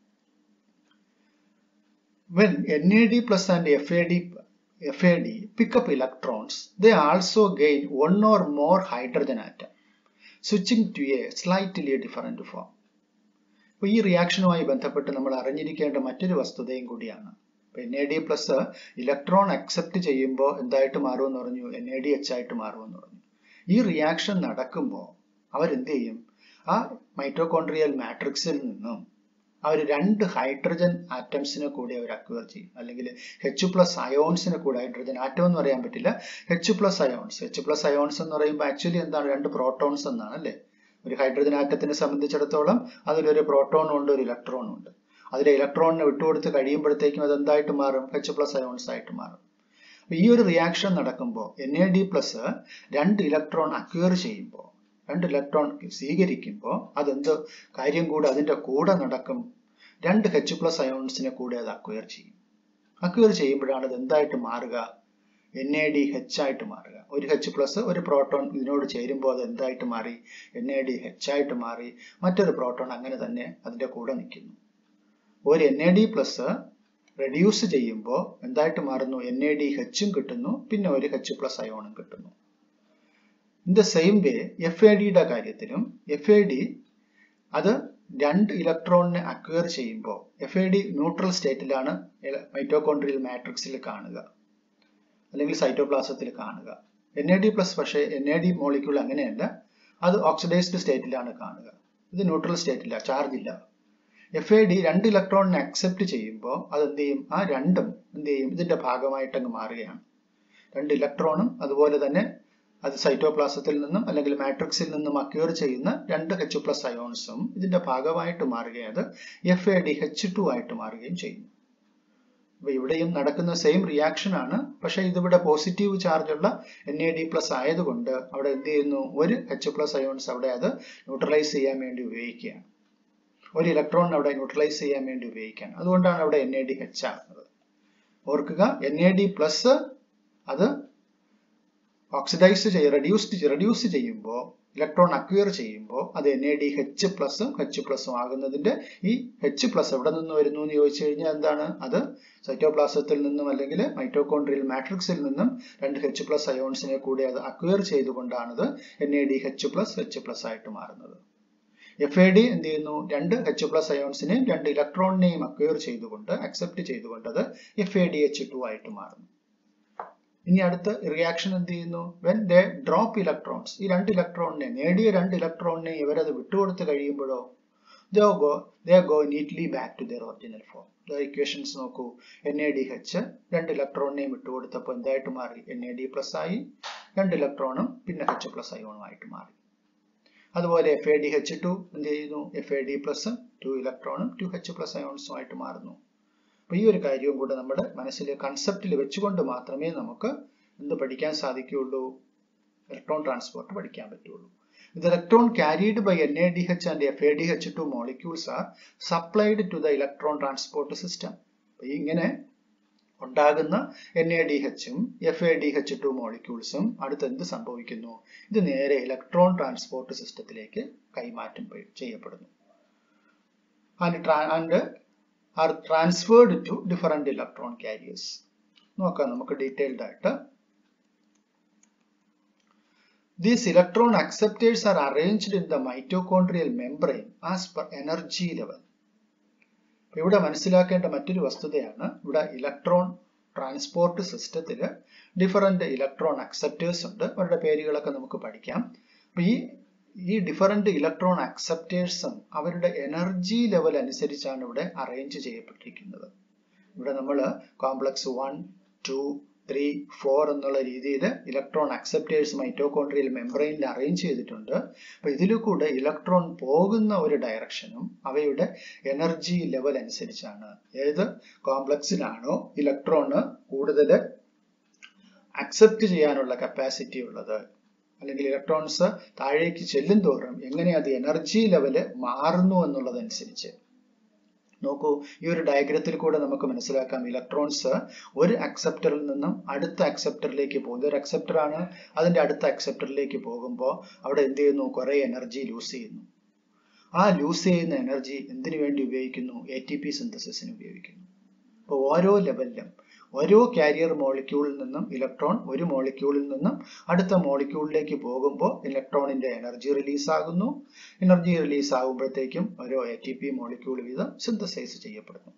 When NAD plus and FAD, FAD pick up electrons, they also gain one or more hydrogen atom, switching to a slightly different form. അപ്പോൾ ഈ റിയാക്ഷനുമായി ബന്ധപ്പെട്ട് നമ്മൾ അറിഞ്ഞിരിക്കേണ്ട മറ്റൊരു വസ്തുതയും കൂടിയാണ് N A D plus electron accept ചെയ്യുമ്പോൾ എന്തായിട്ട് മാറുമെന്ന് പറഞ്ഞു എൻ എ ഡി എച്ച് ആയിട്ട് മാറുമെന്ന് പറഞ്ഞു ഈ റിയാക്ഷൻ നടക്കുമ്പോൾ അവരെന്ത് ചെയ്യും ആ മൈറ്റോകോൺട്രിയൽ മാട്രിക്സിൽ നിന്നും അവർ രണ്ട് ഹൈഡ്രജൻ ആറ്റംസിനെ കൂടി അവർ അക്വയർ ചെയ്യും അല്ലെങ്കിൽ എച്ച് പ്ലസ് അയോൺസിനെ കൂടി ഹൈഡ്രജൻ ആറ്റം എന്ന് പറയാൻ പറ്റില്ല H plus ions H plus ions എന്ന് പറയുമ്പോൾ ആക്ച്വലി എന്താണ് രണ്ട് പ്രോട്ടോൺസ് എന്നാണ് അല്ലേ ഒരു ഹൈഡ്രജൻ ആറ്റത്തിനെ സംബന്ധിച്ചിടത്തോളം അതിലൊരു പ്രോട്ടോണും ഉണ്ട് ഒരു ഇലക്ട്രോണും ഉണ്ട് അതിലെ ഇലക്ട്രോണിനെ വിട്ടുകൊടുത്ത് കഴിയുമ്പോഴത്തേക്കും അത് എന്തായിട്ട് മാറും എച്ച് പ്ലസ് അയോൺസ് ആയിട്ട് മാറും അപ്പൊ ഈ ഒരു റിയാക്ഷൻ നടക്കുമ്പോൾ എൻ എ ഡി പ്ലസ് രണ്ട് ഇലക്ട്രോൺ അക്വയർ ചെയ്യുമ്പോൾ രണ്ട് ഇലക്ട്രോൺ സ്വീകരിക്കുമ്പോൾ അതെന്ത് കാര്യം കൂടെ അതിന്റെ കൂടെ നടക്കും രണ്ട് എച്ച് പ്ലസ് അയോൺസിനെ കൂടെ അത് അക്വയർ ചെയ്യും അക്വയർ ചെയ്യുമ്പോഴാണ് അത് എന്തായിട്ട് മാറുക എൻ എ ഡി എച്ച് ആയിട്ട് മാറുക ഒരു എച്ച് പ്ലസ് ഒരു പ്രോട്ടോൺ ഇതിനോട് ചേരുമ്പോൾ അത് എന്തായിട്ട് മാറി എൻ എ ഡി എച്ച് ആയിട്ട് മാറി മറ്റൊരു പ്രോട്ടോൺ അങ്ങനെ തന്നെ അതിന്റെ കൂടെ നിൽക്കുന്നു ഒരു N A D plus reduce ചെയ്യുമ്പോൾ എന്തായിട്ട് മാറുന്നു എൻ എ ഡി എച്ചും കിട്ടുന്നു പിന്നെ ഒരു എച്ച് പ്ലസ് അയോണും കിട്ടുന്നു in the same way F A ഡിയുടെ കാര്യത്തിലും എഫ് എ ഡി അത് രണ്ട് ഇലക്ട്രോണിനെ അക്വയർ ചെയ്യുമ്പോൾ എഫ് എ ഡി ന്യൂട്രൽ സ്റ്റേറ്റിലാണ് മൈറ്റോകോൺട്രിയൽ മാട്രിക്സിൽ കാണുക അല്ലെങ്കിൽ സൈറ്റോപ്ലാസത്തിൽ കാണുക എൻ എ ഡി പ്ലസ് പക്ഷേ എൻ എ ഡി മോളിക്യൂൾ അങ്ങനെയല്ല അത് ഓക്സിഡൈസ്ഡ് സ്റ്റേറ്റിലാണ് കാണുക ഇത് ന്യൂട്രൽ സ്റ്റേറ്റില്ല ചാർജ് ഇല്ല എഫ് എ ഡി രണ്ട് ഇലക്ട്രോണിനെ അക്സെപ്റ്റ് ചെയ്യുമ്പോൾ അത് എന്ത് ചെയ്യും ആ രണ്ടും എന്ത് ചെയ്യും ഇതിന്റെ ഭാഗമായിട്ട് അങ്ങ് മാറുകയാണ് രണ്ട് ഇലക്ട്രോണും അതുപോലെ തന്നെ അത് സൈറ്റോപ്ലാസത്തിൽ നിന്നും അല്ലെങ്കിൽ മാട്രിക്സിൽ നിന്നും അക്യൂർ ചെയ്യുന്ന രണ്ട് എച്ച് പ്ലസ് അയോൺസും ഇതിന്റെ ഭാഗമായിട്ട് മാറുകയും അത് F A D H two ആയിട്ട് മാറുകയും ചെയ്യുന്നു അപ്പൊ ഇവിടെയും നടക്കുന്ന സെയിം റിയാക്ഷൻ ആണ് പക്ഷെ ഇതിവിടെ പോസിറ്റീവ് ചാർജ് ഉള്ള എൻ എ ഡി പ്ലസ് ആയതുകൊണ്ട് അവിടെ എന്ത് ചെയ്യുന്നു ഒരു എച്ച് പ്ലസ് അയോൺസ് അവിടെ അത് ന്യൂട്രലൈസ് ചെയ്യാൻ വേണ്ടി ഉപയോഗിക്കുകയാണ് ഒരു ഇലക്ട്രോൺ അവിടെ ന്യൂട്രലൈസ് ചെയ്യാൻ വേണ്ടി ഉപയോഗിക്കുകയാണ് അതുകൊണ്ടാണ് അവിടെ എൻ എ ഡി എച്ച് ആകുന്നത് ഓർക്കുക എൻ എ ഡി പ്ലസ് അത് ഓക്സിഡൈസ് ചെയ്യ റെഡ്യൂസ്ഡ് റെഡ്യൂസ് ചെയ്യുമ്പോൾ ഇലക്ട്രോൺ അക്വയർ ചെയ്യുമ്പോൾ അത് എൻ എ ഡി എച്ച് പ്ലസും എച്ച് പ്ലസും ആകുന്നതിന്റെ ഈ എച്ച് പ്ലസ് എവിടെ നിന്ന് വരുന്നു എന്ന് ചോദിച്ചു കഴിഞ്ഞാൽ എന്താണ് അത് സൈറ്റോപ്ലാസത്തിൽ നിന്നും അല്ലെങ്കിൽ മൈറ്റോകോൺട്രിയൽ മാട്രിക്സിൽ നിന്നും രണ്ട് എച്ച് പ്ലസ് അയോൺസിനെ കൂടി അത് അക്വയർ ചെയ്തുകൊണ്ടാണത് N A D H plus H plus ആയിട്ട് മാറുന്നത് എഫ് എ ഡി എന്ത് ചെയ്യുന്നു രണ്ട് എച്ച് പ്ലസ് അയോൺസിനെയും രണ്ട് ഇലക്ട്രോണിനെയും അക്വയർ ചെയ്തുകൊണ്ട് അക്സെപ്റ്റ് ചെയ്തുകൊണ്ട് അത് F A D H two ആയിട്ട് മാറുന്നു ഇനി അടുത്ത റിയാക്ഷൻ എന്ത് ചെയ്യുന്നു വെൻ ദേ ഡ്രോപ്പ് ഇലക്ട്രോൺസ് ഈ രണ്ട് ഇലക്ട്രോണിനെ നേടിയ രണ്ട് ഇലക്ട്രോണിനെ ഇവരത് വിട്ടുകൊടുത്ത് കഴിയുമ്പോഴോ though go they go neatly back to their original form equations നോക്കൂ എൻ എ ഡി എച്ച് രണ്ട് ഇലക്ട്രോണിനെയും വിട്ടുകൊടുത്തപ്പോൾ എന്തായിട്ട് മാറി എൻ എ ഡി പ്ലസ് ആയി രണ്ട് ഇലക്ട്രോണും പിന്നെ എച്ച് പ്ലസ് അയോണും ആയിട്ട് മാറി അതുപോലെ F A D H two എന്ത് ചെയ്യുന്നു F A D plus two ഇലക്ട്രോണും ടു എച്ച് പ്ലസ് അയോൺസും ആയിട്ട് മാറുന്നു അപ്പൊ ഈ ഒരു കാര്യവും കൂടെ നമ്മുടെ മനസ്സിൽ കൺസെപ്റ്റിൽ വെച്ചുകൊണ്ട് മാത്രമേ നമുക്ക് എന്ത് പഠിക്കാൻ സാധിക്കുകയുള്ളൂ ഇലക്ട്രോൺ ട്രാൻസ്പോർട്ട് പഠിക്കാൻ പറ്റുള്ളൂ The electron carried by NADH and FADH2 molecules are supplied to the electron transport system. ഇങ്ങനെ ഉണ്ടാകുന്ന എൻ എ ഡി എച്ചും F A D H two മോളിക്യൂൾസും അടുത്ത് എന്ത് സംഭവിക്കുന്നു ഇത് നേരെ ഇലക്ട്രോൺ ട്രാൻസ്പോർട്ട് സിസ്റ്റത്തിലേക്ക് കൈമാറ്റം ചെയ്യപ്പെടുന്നു and are transferred to different electron carriers നോക്കാം നമുക്ക് ഡീറ്റെയിൽഡ് ആയിട്ട് These electron acceptors are arranged in the mitochondrial membrane as per energy level. ഇവിടെ മനസ്സിലാക്കേണ്ട മറ്റൊരു വസ്തുതയാണ് ഇവിടെ ഇലക്ട്രോൺ ട്രാൻസ്പോർട്ട് സിസ്റ്റത്തിൽ ഡിഫറെന്റ് ഇലക്ട്രോൺ അക്സെപ്റ്റേഴ്സ് ഉണ്ട് അവരുടെ പേരുകളൊക്കെ നമുക്ക് പഠിക്കാം അപ്പൊ ഈ ഈ ഡിഫറെന്റ് ഇലക്ട്രോൺ അക്സെപ്റ്റേഴ്സും അവരുടെ എനർജി ലെവൽ അനുസരിച്ചാണ് ഇവിടെ അറേഞ്ച് ചെയ്യപ്പെട്ടിരിക്കുന്നത് ഇവിടെ നമ്മൾ complex one two three four എന്നുള്ള രീതിയിൽ ഇലക്ട്രോൺ അക്സെപ്റ്റേഴ്സ് മൈറ്റോകോൺട്രിയൽ മെംബ്രെയിനിൽ അറേഞ്ച് ചെയ്തിട്ടുണ്ട് അപ്പൊ ഇതിൽ കൂടെ ഇലക്ട്രോൺ പോകുന്ന ഒരു ഡയറക്ഷനും അവയുടെ എനർജി ലെവൽ അനുസരിച്ചാണ് ഏത് കോംപ്ലക്സിലാണോ ഇലക്ട്രോണ് കൂടുതൽ അക്സെപ്റ്റ് ചെയ്യാനുള്ള കപ്പാസിറ്റി ഉള്ളത് അല്ലെങ്കിൽ ഇലക്ട്രോൺസ് താഴേക്ക് ചെല്ലും തോറും എങ്ങനെ അത് എനർജി ലെവല് മാറുന്നു എന്നുള്ളതനുസരിച്ച് നോക്കൂ ഈ ഒരു ഡയഗ്രത്തിൽ കൂടെ നമുക്ക് മനസ്സിലാക്കാം ഇലക്ട്രോൺസ് ഒരു അക്സെപ്റ്ററിൽ നിന്നും അടുത്ത അക്സെപ്റ്ററിലേക്ക് പോകുന്നത് ഒരു അക്സെപ്റ്റർ ആണ് അതിന്റെ അടുത്ത അക്സെപ്റ്ററിലേക്ക് പോകുമ്പോൾ അവിടെ എന്ത് ചെയ്യുന്നു കുറെ എനർജി ലൂസ് ചെയ്യുന്നു ആ ലൂസ് ചെയ്യുന്ന എനർജി എന്തിനു വേണ്ടി ഉപയോഗിക്കുന്നു എ ടി പി സിന്തസിസിന് ഉപയോഗിക്കുന്നു അപ്പോൾ ഓരോ ലെവലിലും ഓരോ കാരിയർ മോളിക്യൂളിൽ നിന്നും ഇലക്ട്രോൺ ഒരു മോളിക്യൂളിൽ നിന്നും അടുത്ത മോളിക്യൂളിലേക്ക് പോകുമ്പോൾ ഇലക്ട്രോണിന്റെ എനർജി റിലീസ് ആകുന്നു എനർജി റിലീസ് ആകുമ്പോഴത്തേക്കും ഓരോ എ ടി പി മോളിക്യൂൾ വീതം സിന്തസൈസ് ചെയ്യപ്പെടുന്നു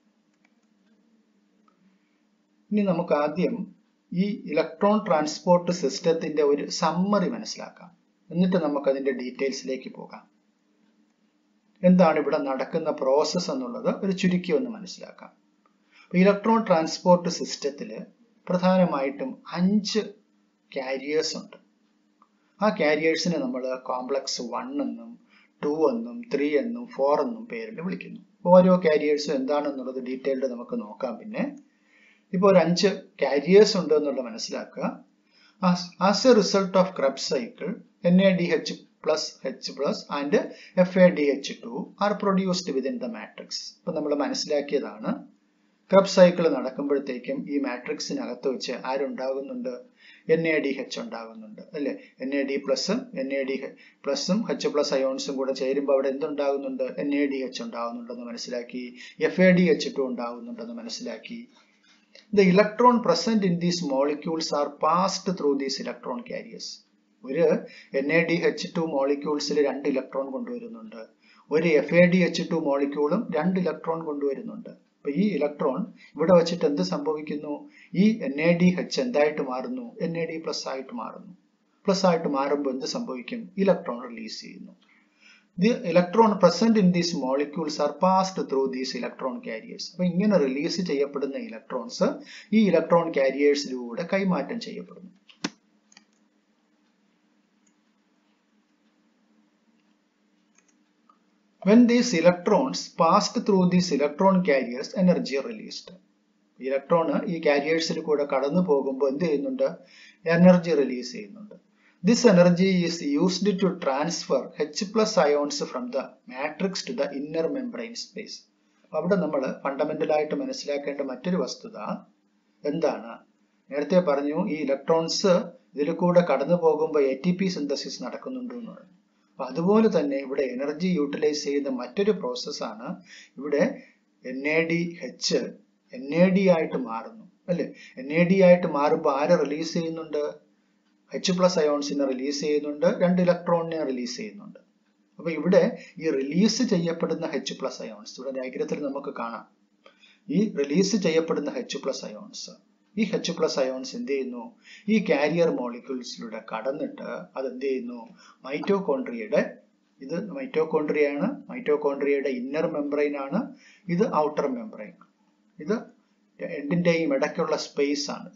ഇനി നമുക്ക് ആദ്യം ഈ ഇലക്ട്രോൺ ട്രാൻസ്പോർട്ട് സിസ്റ്റത്തിന്റെ ഒരു സമ്മറി മനസ്സിലാക്കാം എന്നിട്ട് നമുക്ക് അതിന്റെ ഡീറ്റെയിൽസിലേക്ക് പോകാം എന്താണ് ഇവിടെ നടക്കുന്ന പ്രോസസ്സ് എന്നുള്ളത് ഒരു ചുരുക്കി ഒന്ന് മനസ്സിലാക്കാം ഇലക്ട്രോൺ ട്രാൻസ്പോർട്ട് സിസ്റ്റത്തിൽ പ്രധാനമായിട്ടും അഞ്ച് കാരിയേഴ്സ് ഉണ്ട് ആ കാരിയേഴ്സിനെ നമ്മൾ കോംപ്ലക്സ് വൺ എന്നും ടു എന്നും ത്രീ എന്നും ഫോർ എന്നും പേരിൽ വിളിക്കുന്നു ഓരോ കാരിയേഴ്സും എന്താണെന്നുള്ളത് ഡീറ്റെയിൽഡ് നമുക്ക് നോക്കാം പിന്നെ ഇപ്പോൾ ഒരു അഞ്ച് കാരിയേഴ്സ് ഉണ്ട് എന്നുള്ളത് മനസ്സിലാക്കുക as a result of Krebs cycle N A D H plus H plus and F A D H two are produced within the matrix ഇപ്പൊ നമ്മൾ മനസ്സിലാക്കിയതാണ് ക്രബ് സൈക്കിൾ നടക്കുമ്പോഴത്തേക്കും ഈ മാട്രിക്സിനകത്ത് വെച്ച് ആരുണ്ടാകുന്നുണ്ട് എൻ എ ഡി എച്ച് ഉണ്ടാകുന്നുണ്ട് അല്ലെ എൻ എ ഡി പ്ലസും എൻ എ ഡി പ്ലസും എച്ച് പ്ലസ് അയോൺസും കൂടെ ചേരുമ്പോൾ അവിടെ എന്തുണ്ടാകുന്നുണ്ട് എൻ എ ഡി എച്ച് ഉണ്ടാകുന്നുണ്ടെന്ന് മനസ്സിലാക്കി F A D H to ഉണ്ടാകുന്നുണ്ടെന്ന് മനസ്സിലാക്കി the electron present in these molecules are passed through these electron carriers ഒരു N A D H two മോളിക്യൂൾസിൽ രണ്ട് ഇലക്ട്രോൺ കൊണ്ടുവരുന്നുണ്ട് ഒരു F A D H two മോളിക്യൂളും രണ്ട് ഇലക്ട്രോൺ കൊണ്ടുവരുന്നുണ്ട് അപ്പൊ ഈ ഇലക്ട്രോൺ ഇവിടെ വെച്ചിട്ട് എന്ത് സംഭവിക്കുന്നു ഈ എൻ എ ഡി എച്ച് എന്തായിട്ട് മാറുന്നു എൻ എ ഡി പ്ലസ് ആയിട്ട് മാറുന്നു പ്ലസ് ആയിട്ട് മാറുമ്പോൾ എന്ത് സംഭവിക്കും ഇലക്ട്രോൺ റിലീസ് ചെയ്യുന്നു the electron present in these molecules are passed through these electron carriers അപ്പൊ ഇങ്ങനെ റിലീസ് ചെയ്യപ്പെടുന്ന ഇലക്ട്രോൺസ് ഈ ഇലക്ട്രോൺ കാരിയേഴ്സിലൂടെ കൈമാറ്റം ചെയ്യപ്പെടുന്നു when these electrons passed through these electron carriers energy released electron ഈ കാരിയേഴ്സിൽ കൂടെ കടന്നു പോകുമ്പോൾ എന്ത് ചെയ്യുന്നുണ്ട് എനർജി റിലീസ് ചെയ്യുന്നുണ്ട് this energy is used to transfer H plus ions from the matrix to the inner membrane space അവിടെ നമ്മൾ ഫണ്ടമെന്റൽ ആയിട്ട് മനസ്സിലാക്കേണ്ട മറ്റൊരു വസ്തുത എന്താണ് നേരത്തെ പറഞ്ഞു ഈ ഇലക്ട്രോൺസ് ഇതിൽ കൂടെ കടന്നു പോകുമ്പോൾ എ ടി പി സിന്തസിസ് നടക്കുന്നുണ്ട് എന്ന് പറഞ്ഞു അപ്പൊ അതുപോലെ തന്നെ ഇവിടെ എനർജി യൂട്ടിലൈസ് ചെയ്യുന്ന മറ്റൊരു പ്രോസസ്സാണ് ഇവിടെ N A D H N A D ആയിട്ട് മാറുന്നു അല്ലെ എൻ എ ഡി ആയിട്ട് മാറുമ്പോൾ ആരെ റിലീസ് ചെയ്യുന്നുണ്ട് എച്ച് പ്ലസ് അയോൺസിനെ റിലീസ് ചെയ്യുന്നുണ്ട് രണ്ട് ഇലക്ട്രോണിനെ റിലീസ് ചെയ്യുന്നുണ്ട് അപ്പൊ ഇവിടെ ഈ റിലീസ് ചെയ്യപ്പെടുന്ന എച്ച് പ്ലസ് അയോൺസ് ഇവിടെ ഡയഗ്രത്തിൽ നമുക്ക് കാണാം ഈ റിലീസ് ചെയ്യപ്പെടുന്ന എച്ച് പ്ലസ് അയോൺസ് ഈ എച്ച് പ്ലസ് അയോൺസ് എന്ത് ചെയ്യുന്നു ഈ കാരിയർ മോളിക്യൂൾസിലൂടെ കടന്നിട്ട് അത് എന്ത് ചെയ്യുന്നു മൈറ്റോകോൺട്രിയയുടെ ഇത് മൈറ്റോകോൺട്രിയാണ് മൈറ്റോകോൺട്രിയയുടെ ഇന്നർ മെംബ്രെയിൻ ആണ് ഇത് ഔട്ടർ മെംബ്രെയിൻ ഇത് രണ്ടിന്റെയും ഇടയ്ക്കുള്ള സ്പേസ് ആണ്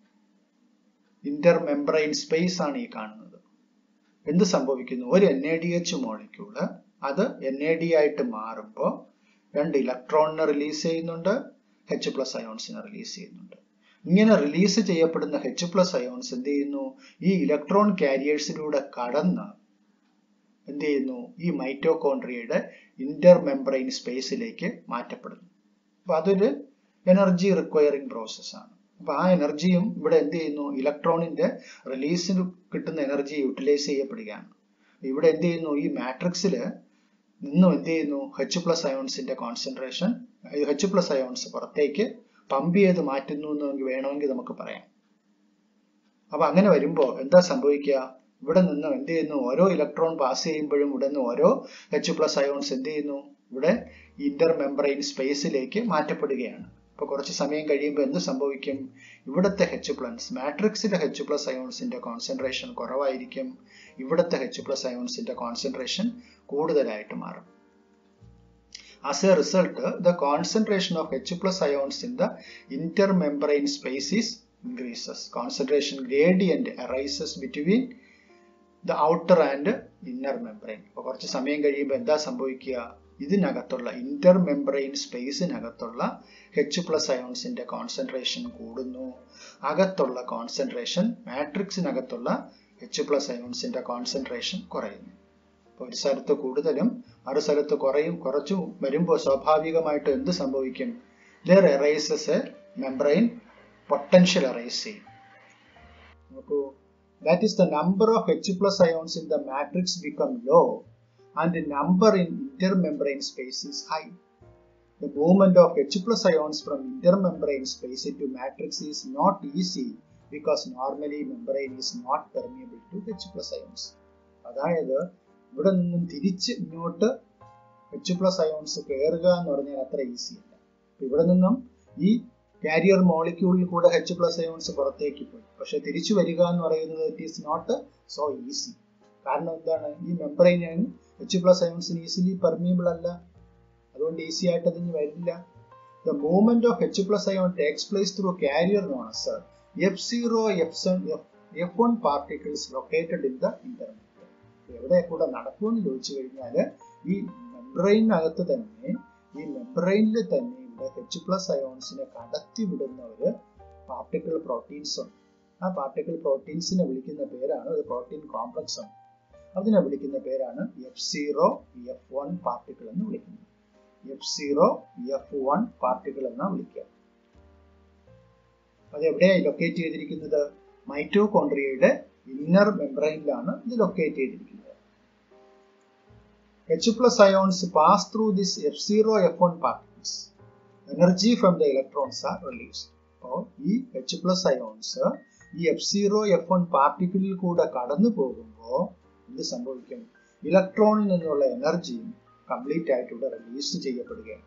ഇന്റർ മെംബ്രെയിൻ സ്പേസ് ആണ് ഈ കാണുന്നത് എന്ത് സംഭവിക്കുന്നു ഒരു N A D H molecule അത് എൻ എ ഡി ആയിട്ട് മാറുമ്പോൾ രണ്ട് ഇലക്ട്രോണിനെ റിലീസ് ചെയ്യുന്നുണ്ട് എച്ച് പ്ലസ് അയോൺസിനെ റിലീസ് ചെയ്യുന്നുണ്ട് ഇങ്ങനെ റിലീസ് ചെയ്യപ്പെടുന്ന എച്ച് പ്ലസ് അയോൺസ് എന്ത് ചെയ്യുന്നു ഈ ഇലക്ട്രോൺ കാരിയേഴ്സിലൂടെ കടന്ന് എന്ത് ചെയ്യുന്നു ഈ മൈറ്റോകോൺട്രിയയുടെ ഇന്റർ മെംബ്രെയിൻ സ്പേസിലേക്ക് മാറ്റപ്പെടുന്നു അപ്പൊ അതൊരു എനർജി റിക്വയറിംഗ് പ്രോസസ്സാണ് അപ്പൊ ആ എനർജിയും ഇവിടെ എന്ത് ചെയ്യുന്നു ഇലക്ട്രോണിന്റെ റിലീസിന് കിട്ടുന്ന എനർജി യൂട്ടിലൈസ് ചെയ്യപ്പെടുകയാണ് ഇവിടെ എന്ത് ചെയ്യുന്നു ഈ മാട്രിക്സിൽ നിന്നും എന്ത് ചെയ്യുന്നു എച്ച് പ്ലസ് അയോൺസിന്റെ കോൺസെൻട്രേഷൻ എച്ച് പ്ലസ് അയോൺസ് പുറത്തേക്ക് പമ്പ് ചെയ്ത് മാറ്റുന്നു എന്ന് വേണമെങ്കിൽ നമുക്ക് പറയാം അപ്പൊ അങ്ങനെ വരുമ്പോൾ എന്താ സംഭവിക്കുക ഇവിടെ നിന്ന് എന്ത് ചെയ്യുന്നു ഓരോ ഇലക്ട്രോൺ പാസ് ചെയ്യുമ്പോഴും ഇവിടെ നിന്ന് ഓരോ എച്ച് പ്ലസ് അയോൺസ് എന്ത് ചെയ്യുന്നു ഇവിടെ ഇന്റർ മെംബ്രെയിൻ സ്പേസിലേക്ക് മാറ്റപ്പെടുകയാണ് അപ്പൊ കുറച്ച് സമയം കഴിയുമ്പോൾ എന്ത് സംഭവിക്കും ഇവിടുത്തെ എച്ച് പ്ലസ് മാട്രിക്സിലെ എച്ച് പ്ലസ് അയോൺസിന്റെ കോൺസെൻട്രേഷൻ കുറവായിരിക്കും ഇവിടുത്തെ എച്ച് പ്ലസ് അയോൺസിന്റെ കോൺസെൻട്രേഷൻ കൂടുതലായിട്ട് മാറും As a result, the concentration of H plus ions in the intermembrane space is increases. Concentration gradient arises between the outer and inner membrane. അപ്പോൾ കുറച്ച് സമയം കഴിയുമ്പോൾ എന്താ സംഭവിക്കുക ഇതിനകത്തുള്ള ഇന്റർ മെംബ്രെയിൻ സ്പേസിനകത്തുള്ള എച്ച് പ്ലസ് അയോൺസിന്റെ കോൺസെൻട്രേഷൻ കൂടുന്നു അകത്തുള്ള കോൺസെൻട്രേഷൻ മാട്രിക്സിനകത്തുള്ള എച്ച് പ്ലസ് അയോൺസിന്റെ കോൺസെൻട്രേഷൻ കുറയുന്നു ഒരു സ്ഥലത്ത് കൂടുതലും മറു സ്ഥലത്ത് കുറയും കുറച്ചു വരുമ്പോൾ സ്വാഭാവികമായിട്ട് എന്ത് സംഭവിക്കും there arises a membrane potential arise ചെയ്യും നോക്കൂ that is the number of H plus ions in the matrix become low and the number in intermembrane space is high. The movement of H plus ions from intermembrane space into matrix is not easy because normally membrane is not permeable to H plus ions. അതായത് ഇവിടെ നിന്നും തിരിച്ച് ഇങ്ങോട്ട് H plus ions കയറുക എന്ന് പറഞ്ഞാൽ അത്ര easy അല്ല ഇവിടെ നിന്നും ഈ കാരിയർ മോളിക്യൂളിൽ കൂടെ എച്ച് പ്ലസ് അയോൺസ് പുറത്തേക്ക് പോയി പക്ഷെ തിരിച്ചു വരിക എന്ന് പറയുന്നത് it is not so easy കാരണം എന്താണ് ഈ മെമ്പറൈൻ എച്ച് പ്ലസ് അയോൺസിന് ഈസിലി പെർമിയബിൾ അല്ല അതുകൊണ്ട് ഈസി ആയിട്ട് അതിന് വരില്ല the movement of H plus ion takes place through carrier known as F zero F F one particles located in the internet എവിടെ കൂടെ നടക്കുമെന്ന് ചോദിച്ചു കഴിഞ്ഞാൽ ഈ മെംബ്രെയിനകത്ത് തന്നെ ഈ മെംബ്രെയിനിൽ തന്നെ ഇവിടെ എച്ച് പ്ലസ് അയോൺസിനെ കടത്തി വിടുന്ന ഒരു പാർട്ടിക്കിൾ പ്രോട്ടീൻസ് ഉണ്ട് ആ പാർട്ടിക്കിൾ പ്രോട്ടീൻസിനെ വിളിക്കുന്ന പേരാണ് ഒരു പ്രോട്ടീൻ കോംപ്ലക്സ് ഉണ്ട് അതിനെ വിളിക്കുന്ന പേരാണ് F zero F one particle എന്ന് വിളിക്കുന്നത് F zero F one particle എന്നാ വിളിക്കുക അത് എവിടെയാണ് ലൊക്കേറ്റ് ചെയ്തിരിക്കുന്നത് മൈറ്റോകോൺട്രിയയുടെ ഇന്നർ മെംബ്രെയിനിലാണ് ഇത് ലൊക്കേറ്റ് ചെയ്തിരിക്കുന്നത് H plus ions pass through this F zero F one particles energy from the electrons are released അപ്പോൾ ഈ എച്ച് പ്ലസ് അയോൺസ് ഈ എഫ് സീറോ എഫ് വൺ പാർട്ടിക്കിളിൽ കൂടെ കടന്നു പോകുമ്പോൾ എന്ത് സംഭവിക്കും ഇലക്ട്രോണിൽ നിന്നുള്ള എനർജിയും കംപ്ലീറ്റ് ആയിട്ട് ഇവിടെ റിലീസ് ചെയ്യപ്പെടുകയാണ്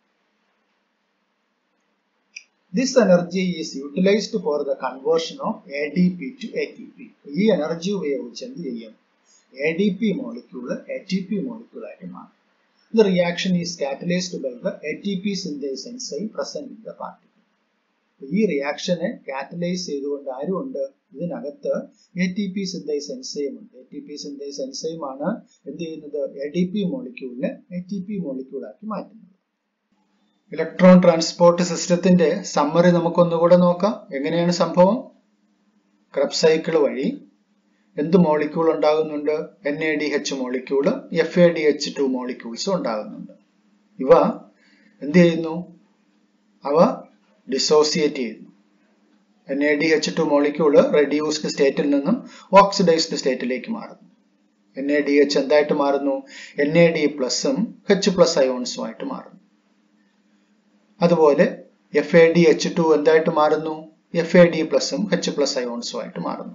This energy is utilized for the conversion of ADP to ATP. ഈ എനർജി ഉപയോഗിച്ച് എന്ത് ചെയ്യും A D P molecule A T P molecule ആയിട്ട് മാറും The reaction is catalyzed by the ATP synthase enzyme present in the particle. ഈ റിയാക്ഷനെ catalyse ചെയ്തുകൊണ്ട് ആരുമുണ്ട് ഇതിനകത്ത് A T P synthase enzyme ഉണ്ട് A T P synthase enzyme ആണ് എന്ത് ചെയ്യുന്നത് എ ഡി പി മോളിക്യൂളിനെ എ ടി പി മോളിക്യൂളാക്കി മാറ്റുന്നത് ഇലക്ട്രോൺ ട്രാൻസ്പോർട്ട് സിസ്റ്റത്തിന്റെ സമ്മറി നമുക്കൊന്നുകൂടെ നോക്കാം എങ്ങനെയാണ് സംഭവം ക്രബ് സൈക്കിൾ വഴി എന്ത് മോളിക്യൂൾ ഉണ്ടാകുന്നുണ്ട് N A D H molecule F A D H two മോളിക്യൂൾസും ഉണ്ടാകുന്നുണ്ട് ഇവ എന്ത് ചെയ്യുന്നു അവ ഡിസോസിയേറ്റ് ചെയ്യുന്നു N A D H two molecule reduced സ്റ്റേറ്റിൽ നിന്നും ഓക്സിഡൈസ്ഡ് സ്റ്റേറ്റിലേക്ക് മാറുന്നു എൻ എ ഡി എച്ച് എന്തായിട്ട് മാറുന്നു എൻ എ ഡി പ്ലസും എച്ച് പ്ലസ് അയോൺസും ആയിട്ട് മാറുന്നു അതുപോലെ F A D H two എന്തായിട്ട് മാറുന്നു എഫ് എ ഡി പ്ലസും എച്ച് പ്ലസ് അയോൺസും ആയിട്ട് മാറുന്നു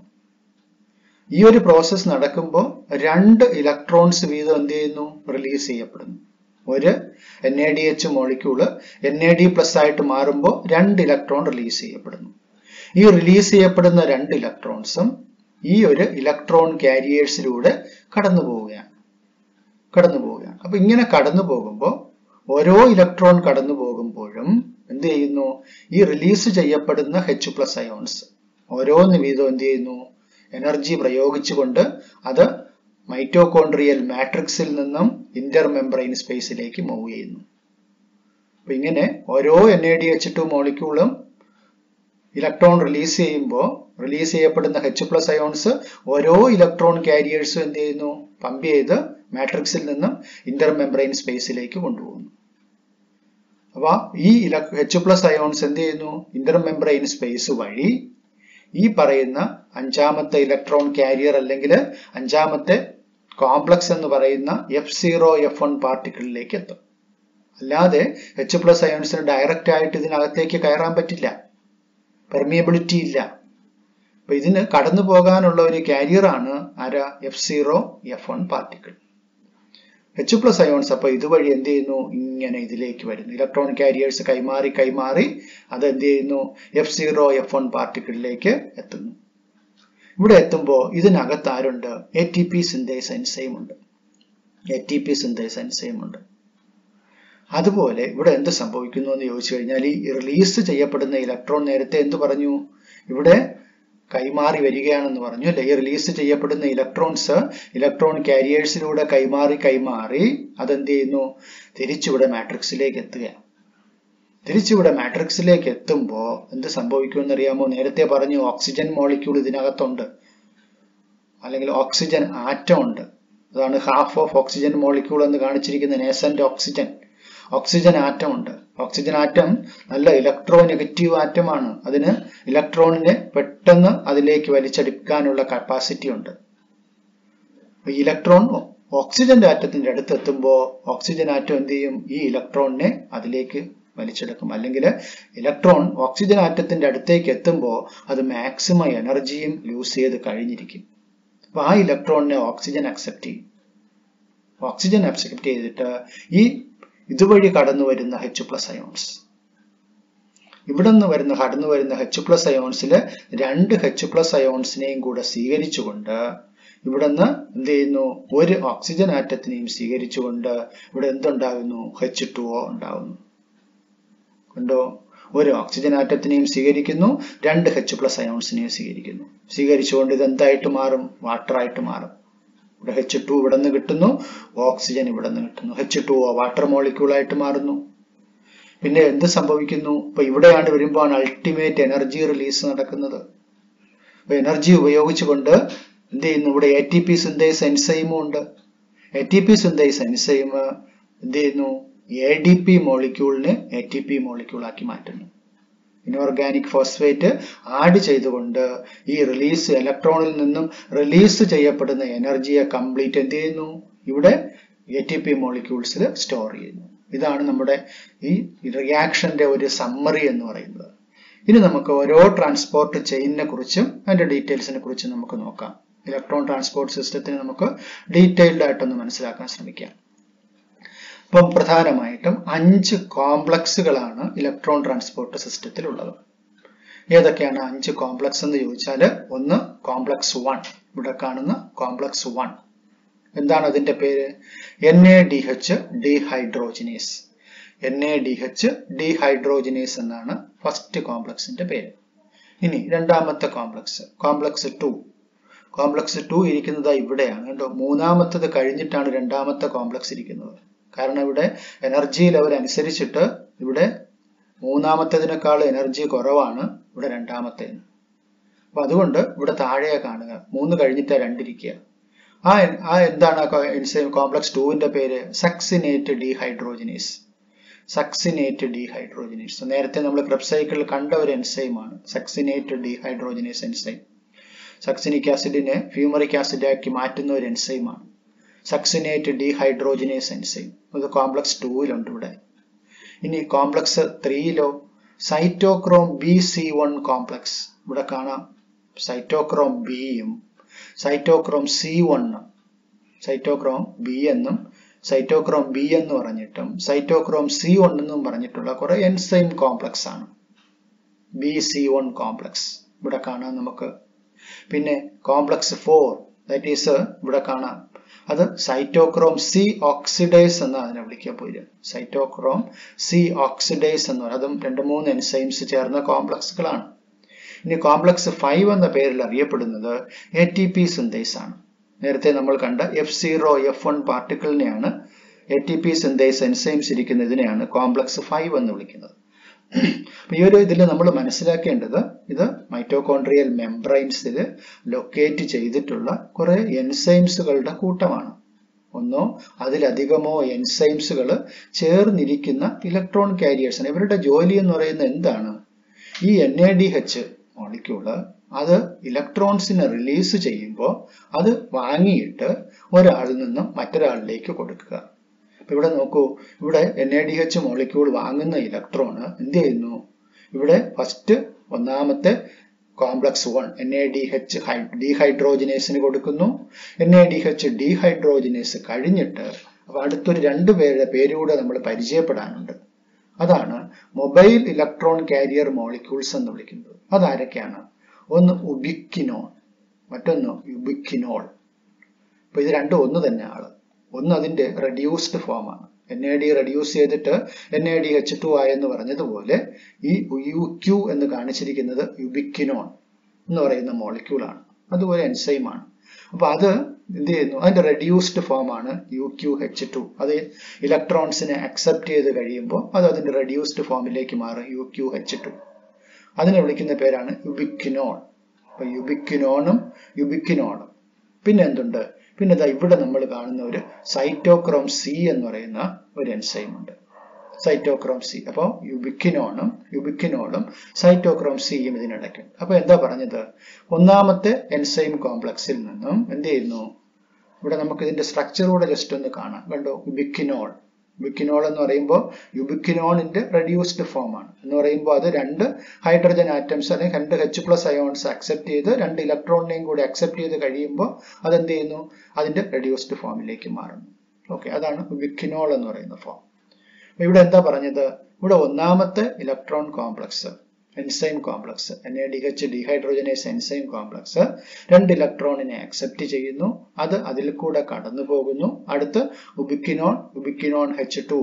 ഈ ഒരു പ്രോസസ്സ് നടക്കുമ്പോൾ രണ്ട് ഇലക്ട്രോൺസ് വീതം എന്ത് ചെയ്യുന്നു റിലീസ് ചെയ്യപ്പെടുന്നു ഒരു N A D H molecule N A D plus ആയിട്ട് മാറുമ്പോൾ രണ്ട് ഇലക്ട്രോൺ റിലീസ് ചെയ്യപ്പെടുന്നു ഈ റിലീസ് ചെയ്യപ്പെടുന്ന രണ്ട് ഇലക്ട്രോൺസും ഈ ഒരു ഇലക്ട്രോൺ കാരിയേഴ്സിലൂടെ കടന്നു പോവുകയാണ് കടന്നു പോവുകയാണ് അപ്പൊ ഇങ്ങനെ കടന്നു പോകുമ്പോൾ ഓരോ ഇലക്ട്രോൺ കടന്നു പോകുമ്പോഴും എന്ത് ചെയ്യുന്നു ഈ റിലീസ് ചെയ്യപ്പെടുന്ന എച്ച് പ്ലസ് അയോൺസ് ഓരോന്ന് വീതം എന്ത് ചെയ്യുന്നു എനർജി പ്രയോഗിച്ചുകൊണ്ട് അത് മൈറ്റോകോൺട്രിയൽ മാട്രിക്സിൽ നിന്നും ഇന്റർ മെംബ്രെയിൻ സ്പേസിലേക്ക് മൂവ് ചെയ്യുന്നു അപ്പൊ ഇങ്ങനെ ഓരോ N A D H two മോളിക്യൂളും ഇലക്ട്രോൺ റിലീസ് ചെയ്യുമ്പോൾ റിലീസ് ചെയ്യപ്പെടുന്ന എച്ച് പ്ലസ് അയോൺസ് ഓരോ ഇലക്ട്രോൺ കാരിയേഴ്സും എന്ത് ചെയ്യുന്നു പമ്പ് ചെയ്ത് മാട്രിക്സിൽ നിന്നും ഇന്റർ മെംബ്രെയിൻ സ്പേസിലേക്ക് കൊണ്ടുപോകുന്നു അപ്പൊ ഈ എച്ച് പ്ലസ് അയോൺസ് എന്ത് ചെയ്യുന്നു ഇന്റർ മെംബ്രെയിൻ സ്പേസ് വഴി ഈ പറയുന്ന അഞ്ചാമത്തെ ഇലക്ട്രോൺ കാരിയർ അല്ലെങ്കിൽ അഞ്ചാമത്തെ കോംപ്ലക്സ് എന്ന് പറയുന്ന എഫ് സീറോ എഫ് വൺ പാർട്ടിക്കിളിലേക്ക് എത്തും അല്ലാതെ എച്ച് പ്ലസ് അയോൺസിന് ഡയറക്റ്റ് ആയിട്ട് ഇതിനകത്തേക്ക് കയറാൻ പറ്റില്ല പെർമിയബിലിറ്റി ഇല്ല അപ്പൊ ഇതിന് കടന്നു പോകാനുള്ള ഒരു കാരിയർ ആണ് ആര F zero F one particle H plus ions അപ്പൊ ഇതുവഴി എന്ത് ചെയ്യുന്നു ഇങ്ങനെ ഇതിലേക്ക് വരുന്നു ഇലക്ട്രോൺ കാരിയേഴ്സ് കൈമാറി കൈമാറി അത് എന്ത് ചെയ്യുന്നു എഫ് സീറോ എഫ് വൺ പാർട്ടിക്കിളിലേക്ക് എത്തുന്നു ഇവിടെ എത്തുമ്പോൾ ഇതിനകത്ത് ആരുണ്ട് A T P synthase enzyme ഉണ്ട് A T P synthase enzyme ഉണ്ട് അതുപോലെ ഇവിടെ എന്ത് സംഭവിക്കുന്നു എന്ന് ചോദിച്ചു കഴിഞ്ഞാൽ ഈ റിലീസ് ചെയ്യപ്പെടുന്ന ഇലക്ട്രോൺ നേരത്തെ എന്ത് പറഞ്ഞു ഇവിടെ കൈമാറി വരികയാണെന്ന് പറഞ്ഞു അല്ലെ ഈ റിലീസ് ചെയ്യപ്പെടുന്ന ഇലക്ട്രോൺസ് ഇലക്ട്രോൺ കാരിയേഴ്സിലൂടെ കൈമാറി കൈമാറി അതെന്ത് ചെയ്യുന്നു തിരിച്ചിവിടെ മാട്രിക്സിലേക്ക് എത്തുകയാണ് തിരിച്ചിവിടെ മാട്രിക്സിലേക്ക് എത്തുമ്പോൾ എന്ത് സംഭവിക്കുമെന്ന് അറിയാമോ നേരത്തെ പറഞ്ഞു ഓക്സിജൻ മോളിക്യൂൾ ഇതിനകത്തുണ്ട് അല്ലെങ്കിൽ ഓക്സിജൻ ആറ്റം ഉണ്ട് അതാണ് ഹാഫ് ഓഫ് ഓക്സിജൻ മോളിക്യൂൾ എന്ന് കാണിച്ചിരിക്കുന്ന നേസന്റ് ഓക്സിജൻ ഓക്സിജൻ ആറ്റം ഉണ്ട് ഓക്സിജൻ ആറ്റം നല്ല ഇലക്ട്രോ നെഗറ്റീവ് ആറ്റമാണ് അതിന് ഇലക്ട്രോണിനെ പെട്ടെന്ന് അതിലേക്ക് വലിച്ചെടുക്കാനുള്ള കപ്പാസിറ്റി ഉണ്ട് ഇലക്ട്രോൺ ഓക്സിജന്റെ ആറ്റത്തിന്റെ അടുത്ത് എത്തുമ്പോൾ ഓക്സിജൻ ആറ്റം എന്ത് ചെയ്യും ഈ ഇലക്ട്രോണിനെ അതിലേക്ക് വലിച്ചെടുക്കും അല്ലെങ്കിൽ ഇലക്ട്രോൺ ഓക്സിജൻ ആറ്റത്തിന്റെ അടുത്തേക്ക് എത്തുമ്പോൾ അത് മാക്സിമം എനർജിയും ലൂസ് ചെയ്ത് കഴിഞ്ഞിരിക്കും അപ്പൊ ആ ഇലക്ട്രോണിനെ ഓക്സിജൻ അക്സെപ്റ്റ് ചെയ്യും ഓക്സിജൻ അക്സെപ്റ്റ് ചെയ്തിട്ട് ഈ ഇതുവഴി കടന്നു വരുന്ന എച്ച് പ്ലസ് അയോൺസ് ഇവിടെ നിന്ന് വരുന്ന കടന്നു വരുന്ന എച്ച് പ്ലസ് അയോൺസിൽ രണ്ട് എച്ച് പ്ലസ് അയോൺസിനെയും കൂടെ സ്വീകരിച്ചുകൊണ്ട് ഇവിടെ നിന്ന് എന്ത് ചെയ്യുന്നു ഒരു ഓക്സിജൻ ആറ്റത്തിനെയും സ്വീകരിച്ചുകൊണ്ട് ഇവിടെ എന്തുണ്ടാകുന്നു എച്ച് ടു ഒ ഉണ്ടാകുന്നു കണ്ടോ ഒരു ഓക്സിജൻ ആറ്റത്തിനെയും സ്വീകരിക്കുന്നു രണ്ട് എച്ച് പ്ലസ് അയോൺസിനെയും സ്വീകരിക്കുന്നു സ്വീകരിച്ചുകൊണ്ട് ഇത് എന്തായിട്ട് മാറും വാട്ടർ ആയിട്ട് മാറും ഇവിടെ എച്ച് ടു ഇവിടെ നിന്ന് കിട്ടുന്നു ഓക്സിജൻ ഇവിടെ നിന്ന് കിട്ടുന്നു എച്ച് ടു വാട്ടർ മോളിക്യൂൾ ആയിട്ട് മാറുന്നു പിന്നെ എന്ത് സംഭവിക്കുന്നു ഇപ്പൊ ഇവിടെയാണ് വരുമ്പോൾ അൾട്ടിമേറ്റ് എനർജി റിലീസ് നടക്കുന്നത് അപ്പൊ എനർജി ഉപയോഗിച്ചുകൊണ്ട് എന്ത് ചെയ്യുന്നു ഇവിടെ എ ടി പി സിന്തൈസ് എൻസൈമും ഉണ്ട് A T P synthase enzyme എന്ത് ചെയ്യുന്നു എ ഡി പി മോളിക്യൂളിനെ എ ടി പി മോളിക്യൂൾ ആക്കി മാറ്റുന്നു ഇനോർഗാനിക് ഫോസ്ഫേറ്റ് ആഡ് ചെയ്തുകൊണ്ട് ഈ റിലീസ് ഇലക്ട്രോണിൽ നിന്നും റിലീസ് ചെയ്യപ്പെടുന്ന എനർജിയെ കംപ്ലീറ്റ് എന്ത് ചെയ്യുന്നു ഇവിടെ എ ടി പി മോളിക്യൂൾസിൽ സ്റ്റോർ ചെയ്യുന്നു ഇതാണ് നമ്മുടെ ഈ റിയാക്ഷന്റെ ഒരു സമ്മറി എന്ന് പറയുന്നത് ഇനി നമുക്ക് ഓരോ ട്രാൻസ്പോർട്ട് ചെയിനിനെ കുറിച്ചും അതിന്റെ ഡീറ്റെയിൽസിനെ കുറിച്ചും നമുക്ക് നോക്കാം ഇലക്ട്രോൺ ട്രാൻസ്പോർട്ട് സിസ്റ്റത്തിന് നമുക്ക് ഡീറ്റെയിൽഡ് ആയിട്ടൊന്ന് മനസ്സിലാക്കാൻ ശ്രമിക്കാം ഇപ്പം പ്രധാനമായിട്ടും അഞ്ച് കോംപ്ലക്സുകളാണ് ഇലക്ട്രോൺ ട്രാൻസ്പോർട്ട് സിസ്റ്റത്തിൽ ഉള്ളത് ഏതൊക്കെയാണ് അഞ്ച് കോംപ്ലക്സ് എന്ന് ചോദിച്ചാൽ ഒന്ന് കോംപ്ലക്സ് വൺ ഇവിടെ കാണുന്ന കോംപ്ലക്സ് വൺ എന്താണ് അതിന്റെ പേര് N A D H dehydrogenase N A D H dehydrogenase എന്നാണ് ഫസ്റ്റ് കോംപ്ലക്സിന്റെ പേര് ഇനി രണ്ടാമത്തെ complex complex two complex two ഇരിക്കുന്നത് ഇവിടെയാണ് കേട്ടോ മൂന്നാമത്തത് കഴിഞ്ഞിട്ടാണ് രണ്ടാമത്തെ കോംപ്ലക്സ് ഇരിക്കുന്നത് കാരണം ഇവിടെ എനർജി ലെവൽ അനുസരിച്ചിട്ട് ഇവിടെ മൂന്നാമത്തേതിനേക്കാൾ എനർജി കുറവാണ് ഇവിടെ രണ്ടാമത്തേന് അപ്പൊ അതുകൊണ്ട് ഇവിടെ താഴെ കാണുക മൂന്ന് കഴിഞ്ഞിട്ട് രണ്ടിരിക്കുക ആ ആ എന്താണ് കോംപ്ലക്സ് ടുവിന്റെ പേര് സക്സിനേറ്റ് ഡീഹൈഡ്രോജനേസ് സക്സിനേറ്റ് ഡീഹൈഡ്രോജനേസ് നേരത്തെ നമ്മൾ ക്രെബ് സൈക്കിളിൽ കണ്ട ഒരു എൻസൈമാണ് സക്സിനേറ്റ് ഡീഹൈഡ്രോജനേസ് എൻസൈം സക്സിനിക് ആസിഡിനെ ഫ്യൂമറിക് ആസിഡ് ആക്കി മാറ്റുന്ന ഒരു എൻസൈമാണ് സക്സിനേറ്റ് ഡീഹൈഡ്രോജനേസ് എൻസൈം ഇത് കോംപ്ലക്സ് ടൂവിലുണ്ട് ഇവിടെ ഇനി കോംപ്ലക്സ് ത്രീയിലോ cytochrome B C one complex ഇവിടെ കാണാം സൈറ്റോക്രോം ബിയും സൈറ്റോക്രോം സി വണ്ണും സൈറ്റോക്രോം ബി എന്നും സൈറ്റോക്രോം ബി എന്ന് പറഞ്ഞിട്ടും സൈറ്റോക്രോം സി വൺ എന്നും പറഞ്ഞിട്ടുള്ള കുറെ എൻസൈം കോംപ്ലക്സ് ആണ് ബി സി വൺ കോംപ്ലക്സ് ഇവിടെ കാണാം നമുക്ക് പിന്നെ കോംപ്ലക്സ് ഫോർ ദാറ്റ് ഈസ് ഇവിടെ കാണാം അത് സൈറ്റോക്രോം സി ഓക്സിഡേസ് എന്ന് അതിനെ വിളിക്കാൻ പോയി സൈറ്റോക്രോം സി ഓക്സിഡേസ് എന്ന് പറയും അതും രണ്ട് മൂന്ന് എൻസൈംസ് ചേർന്ന കോംപ്ലക്സുകളാണ് ഇനി കോംപ്ലക്സ് ഫൈവ് എന്ന പേരിൽ അറിയപ്പെടുന്നത് എ ടി പി സിന്തൈസ് ആണ് നേരത്തെ നമ്മൾ കണ്ട എഫ് സീറോ എഫ് വൺ പാർട്ടിക്കിളിനെയാണ് A T P synthase enzymes ഇരിക്കുന്ന ഇതിനെയാണ് കോംപ്ലക്സ് ഫൈവ് എന്ന് വിളിക്കുന്നത് ഈ ഒരു ഇതിൽ നമ്മൾ മനസ്സിലാക്കേണ്ടത് ഇത് മൈറ്റോകോൺട്രിയൽ മെംബ്രൈൻസിൽ ലൊക്കേറ്റ് ചെയ്തിട്ടുള്ള കുറെ എൻസൈംസുകളുടെ കൂട്ടമാണ് ഒന്നോ അതിലധികമോ എൻസൈംസുകൾ ചേർന്നിരിക്കുന്ന ഇലക്ട്രോൺ കാരിയേഴ്സാണ് ഇവരുടെ ജോലി എന്ന് പറയുന്നത് എന്താണ് ഈ N A D H molecule അത് ഇലക്ട്രോൺസിനെ റിലീസ് ചെയ്യുമ്പോൾ അത് വാങ്ങിയിട്ട് ഒരാളിൽ നിന്നും മറ്റൊരാളിലേക്ക് കൊടുക്കുക അപ്പൊ ഇവിടെ നോക്കൂ ഇവിടെ N A D H molecule വാങ്ങുന്ന ഇലക്ട്രോണ് എന്ത് ചെയ്യുന്നു ഇവിടെ ഫസ്റ്റ് ഒന്നാമത്തെ complex one N A D H ഡീഹൈഡ്രോജിനേസിന് കൊടുക്കുന്നു N A D H dehydrogenase കഴിഞ്ഞിട്ട് അപ്പൊ അടുത്തൊരു രണ്ട് പേരുടെ പേരുകൂടെ നമ്മൾ പരിചയപ്പെടാനുണ്ട് അതാണ് മൊബൈൽ ഇലക്ട്രോൺ കാരിയർ മോളിക്യൂൾസ് എന്ന് വിളിക്കുന്നത് അതാരൊക്കെയാണ് ഒന്ന് ഉബിക്കിനോൺ മറ്റൊന്ന് യുബിക്കിനോൾ അപ്പൊ ഇത് രണ്ടും ഒന്ന് തന്നെ ആള് ഒന്ന് അതിന്റെ റെഡ്യൂസ്ഡ് ഫോമാണ് എൻ എ ഡി റെഡ്യൂസ് ചെയ്തിട്ട് N A D H two ആയെന്ന് പറഞ്ഞതുപോലെ ഈ യു ക്യു എന്ന് കാണിച്ചിരിക്കുന്നത് യുബിക്കിനോൺ എന്ന് പറയുന്ന മോളിക്യൂളാണ് അതുപോലെ എൻസൈം ആണ് അപ്പൊ അത് എന്ത് ചെയ്യുന്നു അതിന്റെ റെഡ്യൂസ്ഡ് ഫോം ആണ് യു ക്യു എച്ച് ടു അത് ഇലക്ട്രോൺസിനെ അക്സെപ്റ്റ് ചെയ്ത് കഴിയുമ്പോൾ അത് അതിന്റെ റെഡ്യൂസ്ഡ് ഫോമിലേക്ക് മാറും യു ക്യു എച്ച് ടു അതിനെ വിളിക്കുന്ന പേരാണ് യുബിക്കിനോൺ അപ്പൊ യുബിക്കിനോണും യുബിക്കിനോണും പിന്നെ എന്തുണ്ട് പിന്നെ ദാ ഇവിടെ നമ്മൾ കാണുന്ന ഒരു സൈറ്റോക്രോം സി എന്ന് പറയുന്ന ഒരു എൻസൈം ഉണ്ട് സൈറ്റോക്രോം സി അപ്പോൾ യുബിക്കിനോണും യുബിക്കിനോളും സൈറ്റോക്രോം സിയും ഇതിനിടയ്ക്ക് അപ്പൊ എന്താ പറഞ്ഞത് ഒന്നാമത്തെ എൻസൈം കോംപ്ലക്സിൽ നിന്നും എന്ത് ചെയ്യുന്നു ഇവിടെ നമുക്ക് ഇതിന്റെ സ്ട്രക്ചർ കൂടെ ജസ്റ്റ് ഒന്ന് കാണാം കണ്ടോ യുബിക്കിനോൾ യുബിക്കിനോൾ എന്ന് പറയുമ്പോൾ യുബിക്കിനോണിന്റെ റെഡ്യൂസ്ഡ് ഫോം ആണ് എന്ന് പറയുമ്പോൾ അത് രണ്ട് ഹൈഡ്രജൻ ആറ്റംസ് അല്ലെങ്കിൽ രണ്ട് എച്ച് പ്ലസ് അയോൺസ് അക്സെപ്റ്റ് ചെയ്ത് രണ്ട് ഇലക്ട്രോണിനെയും കൂടി അക്സെപ്റ്റ് ചെയ്ത് കഴിയുമ്പോൾ അതെന്ത് ചെയ്യുന്നു അതിന്റെ റെഡ്യൂസ്ഡ് ഫോമിലേക്ക് മാറുന്നു ഓക്കെ അതാണ് യുബിക്കിനോൾ എന്ന് പറയുന്ന ഫോം അപ്പൊ ഇവിടെ എന്താ പറഞ്ഞത് ഇവിടെ ഒന്നാമത്തെ electron complex enzyme complex N A D H dehydrogenase enzyme complex രണ്ട് ഇലക്ട്രോണിനെ അക്സെപ്റ്റ് ചെയ്യുന്നു അത് അതിൽ കൂടെ കടന്നു പോകുന്നു അടുത്ത് ഉബിക്കിനോൺ ഉബിക്കിനോൺ എച്ച് ടു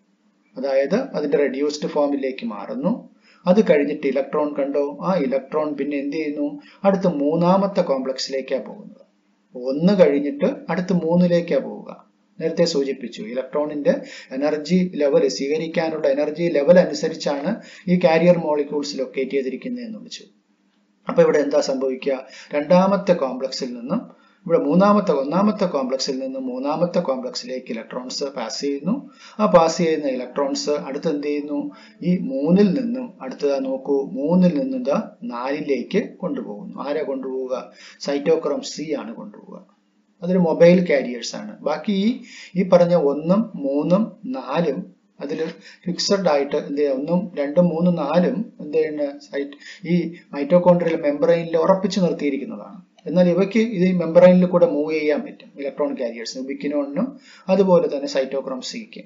അതായത് അതിന്റെ റെഡ്യൂസ്ഡ് ഫോമിലേക്ക് മാറുന്നു അത് കഴിഞ്ഞിട്ട് ഇലക്ട്രോൺ കണ്ടോ ആ ഇലക്ട്രോൺ പിന്നെ എന്ത് ചെയ്യുന്നു അടുത്ത മൂന്നാമത്തെ കോംപ്ലക്സിലേക്കാണ് പോകുന്നത് ഒന്ന് കഴിഞ്ഞിട്ട് അടുത്ത് മൂന്നിലേക്കാണ് പോവുക നേരത്തെ സൂചിപ്പിച്ചു ഇലക്ട്രോണിന്റെ എനർജി ലെവൽ സ്വീകരിക്കാനുള്ള എനർജി ലെവൽ അനുസരിച്ചാണ് ഈ കാരിയർ മോളിക്യൂൾസ് ലൊക്കേറ്റ് ചെയ്തിരിക്കുന്നത് എന്ന് വിളിച്ചു അപ്പൊ ഇവിടെ എന്താ സംഭവിക്കുക രണ്ടാമത്തെ കോംപ്ലക്സിൽ നിന്നും ഇവിടെ മൂന്നാമത്തെ ഒന്നാമത്തെ കോംപ്ലക്സിൽ നിന്ന് മൂന്നാമത്തെ കോംപ്ലക്സിലേക്ക് ഇലക്ട്രോൺസ് പാസ് ചെയ്യുന്നു ആ പാസ് ചെയ്യുന്ന ഇലക്ട്രോൺസ് അടുത്ത് എന്ത് ചെയ്യുന്നു ഈ മൂന്നിൽ നിന്നും അടുത്തതാ നോക്കൂ മൂന്നിൽ നിന്നും ഇതാ നാലിലേക്ക് കൊണ്ടുപോകുന്നു ആരാ കൊണ്ടുപോവുക സൈറ്റോക്രോം സി ആണ് കൊണ്ടുപോവുക അതൊരു മൊബൈൽ കാരിയേഴ്സ് ആണ് ബാക്കി ഈ ഈ പറഞ്ഞ ഒന്നും മൂന്നും നാലും അതിൽ ഫിക്സഡ് ആയിട്ട് എന്ത് ചെയ്യുക ഒന്നും രണ്ടും മൂന്നും നാലും എന്ത് ചെയ്യുന്ന സൈറ്റ് ഈ മൈറ്റോകോൺട്രിയൽ മെമ്പറൈനിൽ ഉറപ്പിച്ചു നിർത്തിയിരിക്കുന്നതാണ് എന്നാൽ ഇവയ്ക്ക് ഇത് ഈ മെമ്പറൈനിൽ കൂടെ മൂവ് ചെയ്യാൻ പറ്റും ഇലക്ട്രോൺ കാരിയേഴ്സ് ബിക്കിനോണിനും അതുപോലെ തന്നെ സൈറ്റോക്രോം സിക്ക്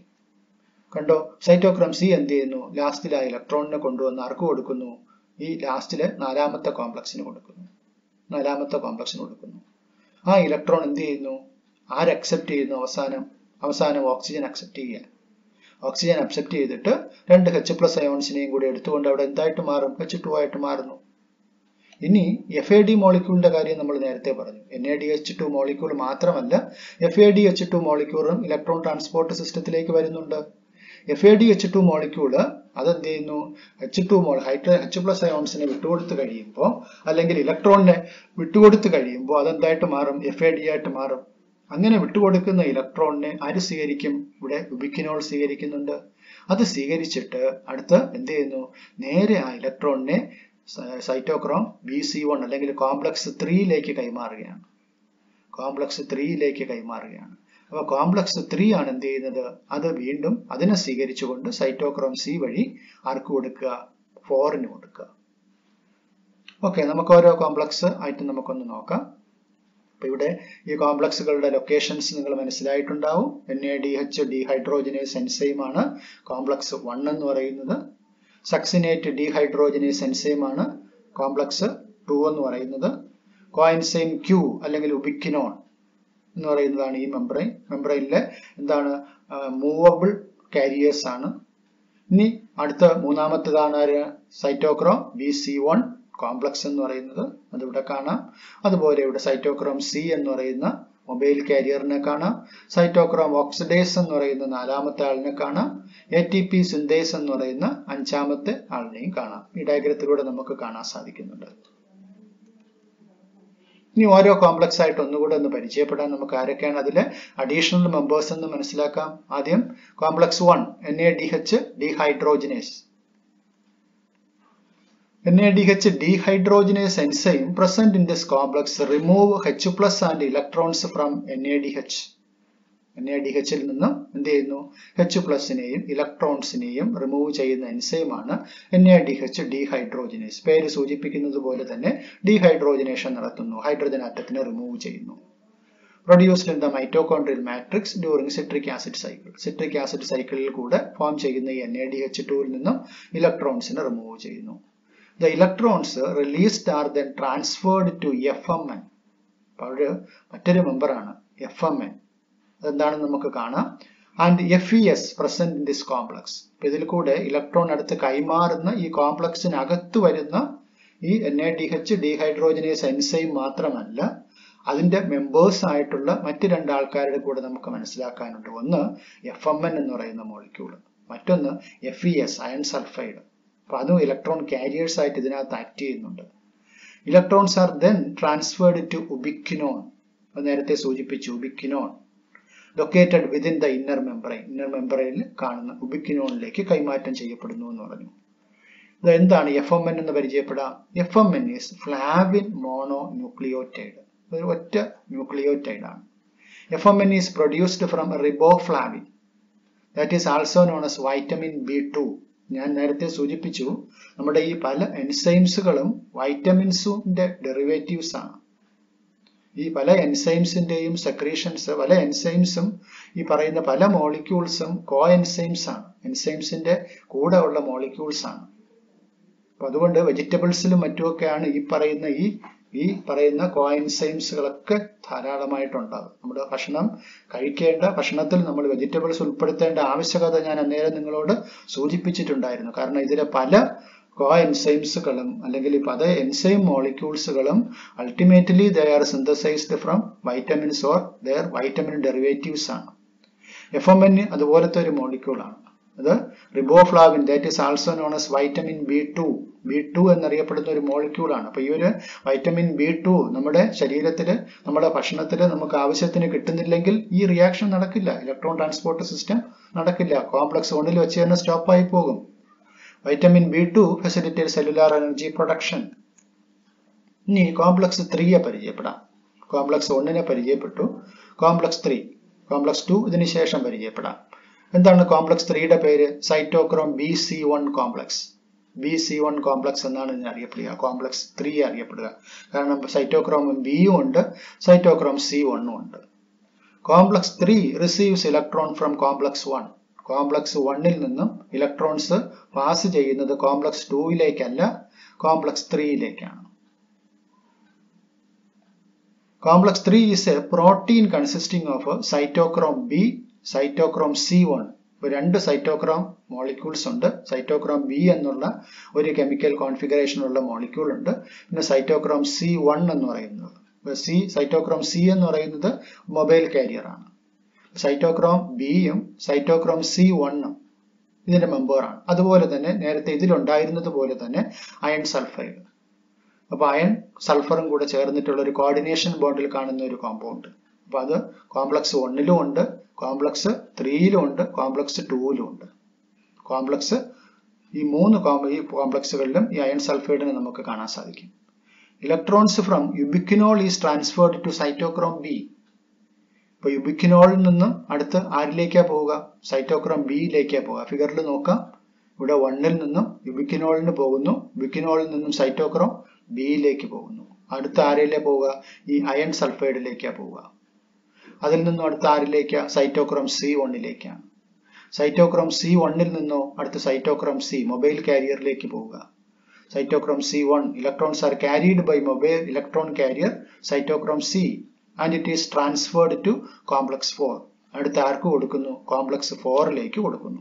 കണ്ടോ സൈറ്റോക്രോം സി എന്ത് ചെയ്യുന്നു ലാസ്റ്റിൽ ആ ഇലക്ട്രോണിനെ കൊണ്ടുവന്ന് ആർക്ക് കൊടുക്കുന്നു ഈ ലാസ്റ്റിലെ നാലാമത്തെ കോംപ്ലക്സിന് കൊടുക്കുന്നു നാലാമത്തെ കോംപ്ലക്സിന് കൊടുക്കുന്നു ആ ഇലക്ട്രോൺ എന്ത് ചെയ്യുന്നു ആര് അക്സെപ്റ്റ് ചെയ്യുന്നു അവസാനം അവസാനം ഓക്സിജൻ അക്സെപ്റ്റ് ചെയ്യാൻ ഓക്സിജൻ അക്സെപ്റ്റ് ചെയ്തിട്ട് രണ്ട് എച്ച് പ്ലസ് അയോൺസിനെയും കൂടി എടുത്തുകൊണ്ട് അവിടെ എന്തായിട്ട് മാറും എച്ച് ടു ആയിട്ട് മാറുന്നു ഇനി എഫ് എ ഡി മോളിക്യൂളിന്റെ കാര്യം നമ്മൾ നേരത്തെ പറഞ്ഞു N A D H two molecule മാത്രമല്ല F A D H two മോളിക്യൂളും ഇലക്ട്രോൺ ട്രാൻസ്പോർട്ട് സിസ്റ്റത്തിലേക്ക് വരുന്നുണ്ട് F A D H two molecule അതെന്ത് ചെയ്യുന്നു എച്ച് ടു മോൾ ഹൈഡ്ര എച്ച് പ്ലസ് അയോൺസിനെ വിട്ടുകൊടുത്ത് കഴിയുമ്പോൾ അല്ലെങ്കിൽ ഇലക്ട്രോണിനെ വിട്ടുകൊടുത്ത് കഴിയുമ്പോൾ അതെന്തായിട്ട് മാറും എഫ് എ ഡി ആയിട്ട് മാറും അങ്ങനെ വിട്ടുകൊടുക്കുന്ന ഇലക്ട്രോണിനെ ആര് സ്വീകരിക്കും ഇവിടെ ഉബിക്കിനോൾ സ്വീകരിക്കുന്നുണ്ട് അത് സ്വീകരിച്ചിട്ട് അടുത്ത് എന്ത് ചെയ്യുന്നു നേരെ ആ ഇലക്ട്രോണിനെ സൈറ്റോക്രോം ബി സി വൺ അല്ലെങ്കിൽ കോംപ്ലക്സ് ത്രീയിലേക്ക് കൈമാറുകയാണ് കോംപ്ലക്സ് ത്രീയിലേക്ക് കൈമാറുകയാണ് അപ്പൊ കോംപ്ലക്സ് ത്രീ ആണ് എന്ത് ചെയ്യുന്നത് അത് വീണ്ടും അതിനെ സ്വീകരിച്ചുകൊണ്ട് സൈറ്റോക്രോം സി വഴി ആർക്ക് കൊടുക്കുക ഫോറിന് കൊടുക്കുക ഓക്കെ നമുക്ക് ഓരോ കോംപ്ലക്സ് ആയിട്ട് നമുക്കൊന്ന് നോക്കാം അപ്പൊ ഇവിടെ ഈ കോംപ്ലക്സുകളുടെ ലൊക്കേഷൻസ് നിങ്ങൾ മനസ്സിലായിട്ടുണ്ടാവും N A D H dehydrogenase enzyme ആണ് കോംപ്ലക്സ് വൺ എന്ന് പറയുന്നത് സക്സിനേറ്റ് ഡിഹൈഡ്രോജനേസ് എൻസൈം ആണ് കോംപ്ലക്സ് ടു എന്ന് പറയുന്നത് കോയിൻസൈം ക്യൂ അല്ലെങ്കിൽ ഉബിക്കിനോൺ എന്ന് പറയുന്നതാണ് ഈ മെംബ്രെയിൻ മെംബ്രെയിനിലെ എന്താണ് മൂവബിൾ കാരിയേഴ്സ് ആണ് ഇനി അടുത്ത മൂന്നാമത്തേതാണ് ആര് cytochrome B C one complex എന്ന് പറയുന്നത് അതിവിടെ കാണാം അതുപോലെ ഇവിടെ സൈറ്റോക്രോം സി എന്ന് പറയുന്ന മൊബൈൽ കാരിയറിനെ കാണാം സൈറ്റോക്രോം ഓക്സിഡേസ് എന്ന് പറയുന്ന നാലാമത്തെ ആളിനെ കാണാം എ ടി പി സിന്തേസ് എന്ന് പറയുന്ന അഞ്ചാമത്തെ ആളിനെയും കാണാം ഈ ഡയഗ്രത്തിലൂടെ നമുക്ക് കാണാൻ സാധിക്കുന്നുണ്ട് ഇനി ഓരോ കോംപ്ലക്സ് ആയിട്ട് ഒന്നുകൂടെ ഒന്ന് പരിചയപ്പെടാൻ നമുക്ക് ആരൊക്കെയാണ് അതിലെ അഡീഷണൽ മെമ്പേഴ്സ് എന്ന് മനസ്സിലാക്കാം ആദ്യം complex one N A D H dehydrogenase NADH dehydrogenase enzyme present in this complex remove H plus and electrons from NADH. NADH ൽ നിന്നും എന്ത് ചെയ്യുന്നു എച്ച് പ്ലസിനെയും ഇലക്ട്രോൺസിനെയും റിമൂവ് ചെയ്യുന്ന എൻസൈമാണ് N A D H dehydrogenase പേര് സൂചിപ്പിക്കുന്നത് പോലെ തന്നെ ഡീഹൈഡ്രോജനേഷൻ നടത്തുന്നു ഹൈഡ്രജൻ ആറ്റത്തിനെ റിമൂവ് ചെയ്യുന്നു produced in the mitochondrial matrix during citric acid cycle citric acid സൈക്കിളിൽ കൂടെ ഫോം ചെയ്യുന്ന ഈ എൻ എ ഡി എച്ച് ടുവിൽ നിന്നും ഇലക്ട്രോൺസിനെ റിമൂവ് ചെയ്യുന്നു the electrons released are then transferred to FMN. അപ്പോൾ മറ്റൊരു മെമ്പറാണ് എഫ് എം എൻ അതെന്താണെന്ന് നമുക്ക് കാണാം and F E S present in this complex അപ്പൊ ഇതിൽ കൂടെ ഇലക്ട്രോൺ അടുത്ത് കൈമാറുന്ന ഈ കോംപ്ലക്സിനകത്ത് വരുന്ന ഈ N A D H dehydrogenase enzyme മാത്രമല്ല അതിന്റെ മെമ്പേഴ്സ് ആയിട്ടുള്ള മറ്റ് രണ്ട് ആൾക്കാരുടെ കൂടെ നമുക്ക് മനസ്സിലാക്കാനുണ്ട് ഒന്ന് എഫ് എം എൻ എന്ന് പറയുന്ന മോളിക്യൂള് മറ്റൊന്ന് F E S iron sulphide അപ്പൊ അതും ഇലക്ട്രോൺ കാരിയേഴ്സ് ആയിട്ട് ഇതിനകത്ത് ആക്ട് ചെയ്യുന്നുണ്ട് electrons are then transferred to ubiquinone നേരത്തെ സൂചിപ്പിച്ചു ubiquinone located within the inner membrane inner മെമ്പറൈനിൽ കാണുന്ന ഉബിക്കിനോണിലേക്ക് കൈമാറ്റം ചെയ്യപ്പെടുന്നു എന്ന് പറഞ്ഞു ഇത് എന്താണ് എഫ് എം എൻ എന്ന് പരിചയപ്പെടാം F M N is flavin mononucleotide ഒരു ഒറ്റ ന്യൂക്ലിയോറ്റൈഡ് ആണ് F M N is produced from riboflavin that is also known as vitamin B two ഞാൻ നേരത്തെ സൂചിപ്പിച്ചു നമ്മുടെ ഈ പല എൻസൈംസുകളും വൈറ്റമിൻസിന്റെ ഡെറിവേറ്റീവ്സ് ആണ് ഈ പല എൻസൈംസിന്റെയും സെക്രീഷൻസ് പല എൻസൈംസും ഈ പറയുന്ന പല മോളിക്യൂൾസും കോ എൻസൈംസ് ആണ് എൻസൈംസിന്റെ കൂടെ ഉള്ള മോളിക്യൂൾസ് ആണ് അപ്പൊ അതുകൊണ്ട് വെജിറ്റബിൾസിലും മറ്റുമൊക്കെയാണ് ഈ പറയുന്ന ഈ ഈ പറയുന്ന കോ എൻസൈംസുകളൊക്കെ ധാരാളമായിട്ടുണ്ടാകും നമ്മുടെ ഭക്ഷണം കഴിക്കേണ്ട ഭക്ഷണത്തിൽ നമ്മൾ വെജിറ്റബിൾസ് ഉൾപ്പെടുത്തേണ്ട ആവശ്യകത ഞാൻ അന്നേരം നിങ്ങളോട് സൂചിപ്പിച്ചിട്ടുണ്ടായിരുന്നു കാരണം ഇതിലെ പല കോ എൻസൈംസുകളും അല്ലെങ്കിൽ പല എൻസൈം മോളിക്യൂൾസുകളും ultimately they are synthesised from vitamins or other vitamin derivatives ആണ് എഫ് എം എൻ അതുപോലത്തെ ഒരു മോളിക്യൂളാണ് അത് riboflavin that is also known as vitamin B two B two എന്നറിയപ്പെടുന്ന ഒരു മോളിക്യൂളാണ് അപ്പൊ ഈ ഒരു വൈറ്റമിൻ ബി ടു നമ്മുടെ ശരീരത്തിൽ നമ്മുടെ ഭക്ഷണത്തിൽ നമുക്ക് ആവശ്യത്തിന് കിട്ടുന്നില്ലെങ്കിൽ ഈ റിയാക്ഷൻ നടക്കില്ല ഇലക്ട്രോൺ ട്രാൻസ്പോർട്ട് സിസ്റ്റം നടക്കില്ല കോംപ്ലക്സ് ഒന്നിൽ വെച്ച് തന്നെ സ്റ്റോപ്പ് ആയി പോകും vitamin B two facilitate cellular energy production ഇനി കോംപ്ലക്സ് ത്രീയെ പരിചയപ്പെടാം കോംപ്ലക്സ് ഒന്നിനെ പരിചയപ്പെട്ടു കോംപ്ലക്സ് ത്രീ കോംപ്ലക്സ് ടു ഇതിന് ശേഷം പരിചയപ്പെടാം എന്താണ് കോംപ്ലക്സ് ത്രീയുടെ പേര് cytochrome B C one complex B C one complex എന്നാണ് ഇതിനെ അറിയപ്പെടുക കോംപ്ലക്സ് ത്രീ അറിയപ്പെടുക കാരണം സൈറ്റോക്രോം ബിയും ഉണ്ട് സൈറ്റോക്രോം സി വണ്ണും ഉണ്ട് complex three receives electron from complex one complex വണ്ണിൽ നിന്നും ഇലക്ട്രോൺസ് പാസ് ചെയ്യുന്നത് കോംപ്ലക്സ് ടൂയിലേക്കല്ല കോംപ്ലക്സ് ത്രീയിലേക്കാണ് complex three is a protein consisting of cytochrome B cytochrome C one രണ്ട് സൈറ്റോക്രോം മോളിക്യൂൾസ് ഉണ്ട് സൈറ്റോക്രോം ബി എന്നുള്ള ഒരു കെമിക്കൽ കോൺഫിഗറേഷനുള്ള മോളിക്യൂൾ ഉണ്ട് പിന്നെ സൈറ്റോക്രോം സി വൺ എന്ന് പറയുന്നത് സി സൈറ്റോക്രോം സി എന്ന് പറയുന്നത് മൊബൈൽ കാരിയർ ആണ് സൈറ്റോക്രോം ബിയും സൈറ്റോക്രോം സി വണ്ണും ഇതിന്റെ മെമ്പറാണ് അതുപോലെ തന്നെ നേരത്തെ ഇതിലുണ്ടായിരുന്നത് പോലെ തന്നെ അയൺ സൾഫൈഡ് അപ്പൊ അയൺ സൾഫറും കൂടെ ചേർന്നിട്ടുള്ള ഒരു കോർഡിനേഷൻ ബോണ്ടിൽ കാണുന്ന ഒരു കോമ്പൗണ്ട് അപ്പൊ അത് കോംപ്ലക്സ് വണ്ണിലും ഉണ്ട് കോംപ്ലക്സ് ത്രീയിലും ഉണ്ട് കോംപ്ലക്സ് ടൂവിലും ഉണ്ട് കോംപ്ലക്സ് ഈ മൂന്ന് ഈ കോംപ്ലക്സുകളിലും ഈ അയൺ സൾഫൈഡിനെ നമുക്ക് കാണാൻ സാധിക്കും electrons from ubiquinol is transferred to cytochrome B ഇപ്പൊ യുബിക്കിനോളിൽ നിന്നും അടുത്ത് ആരിലേക്കാ പോവുക സൈറ്റോക്രോം ബിയിലേക്കാ പോവുക ഫിഗറിൽ നോക്കാം ഇവിടെ വണ്ണിൽ നിന്നും യുബിക്കിനോളിന് പോകുന്നു യുബിക്കിനോളിൽ നിന്നും സൈറ്റോക്രോം ബിയിലേക്ക് പോകുന്നു അടുത്ത ആരിലെ പോവുക ഈ അയൺ സൾഫൈഡിലേക്കാ പോവുക അതിൽ നിന്നും അടുത്ത ആരിലേക്കാ സൈറ്റോക്രോം സി വണ്ണിലേക്കാണ് സൈറ്റോക്രോം സി വണ്ണിൽ നിന്നോ അടുത്ത സൈറ്റോക്രോം സി മൊബൈൽ കാരിയറിലേക്ക് പോവുക cytochrome C one electrons are carried by mobile electron carrier cytochrome C and it is transferred to complex four അടുത്ത ആർക്ക് കൊടുക്കുന്നു കോംപ്ലക്സ് ഫോറിലേക്ക് കൊടുക്കുന്നു